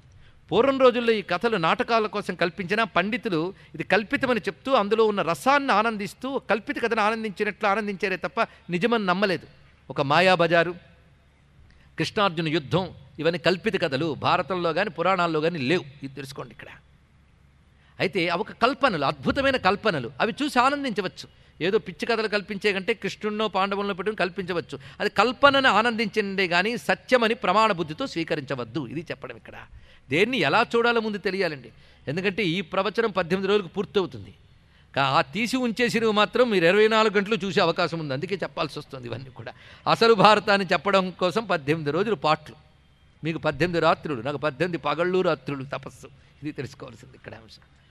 పూర్వం రోజుల్లో ఈ కథలు నాటకాల కోసం కల్పించిన పండితులు ఇది కల్పితమని చెప్తూ అందులో ఉన్న రసాన్ని ఆనందిస్తూ కల్పిత కథను ఆనందించినట్లు ఆనందించారే తప్ప నిజమని నమ్మలేదు ఒక మాయాబజారు కృష్ణార్జున యుద్ధం ఇవన్నీ కల్పిత కథలు భారతంలో కానీ పురాణాల్లో కానీ లేవు ఇది తెలుసుకోండి ఇక్కడ అయితే అవి ఒక కల్పనలు అద్భుతమైన కల్పనలు అవి చూసి ఆనందించవచ్చు ఏదో పిచ్చి కథలు కల్పించే కంటే కృష్ణున్నో పాండవులను పెట్టుకుని కల్పించవచ్చు అది కల్పనను ఆనందించండి కానీ సత్యమని ప్రమాణ బుద్ధితో స్వీకరించవద్దు ఇది చెప్పడం ఇక్కడ దేన్ని ఎలా చూడాలో ముందు తెలియాలండి ఎందుకంటే ఈ ప్రవచనం పద్దెనిమిది రోజులకు పూర్తవుతుంది కా ఆ తీసి ఉంచేసినవి మాత్రం మీరు ఇరవై నాలుగు గంటలు చూసే అవకాశం ఉంది అందుకే చెప్పాల్సి వస్తుంది ఇవన్నీ కూడా అసలు భారతాన్ని చెప్పడం కోసం పద్దెనిమిది రోజులు పాటలు మీకు పద్దెనిమిది రాత్రులు నాకు పద్దెనిమిది పగళ్ళు రాత్రులు తపస్సు ఇది తెలుసుకోవాల్సింది ఇక్కడ అంశం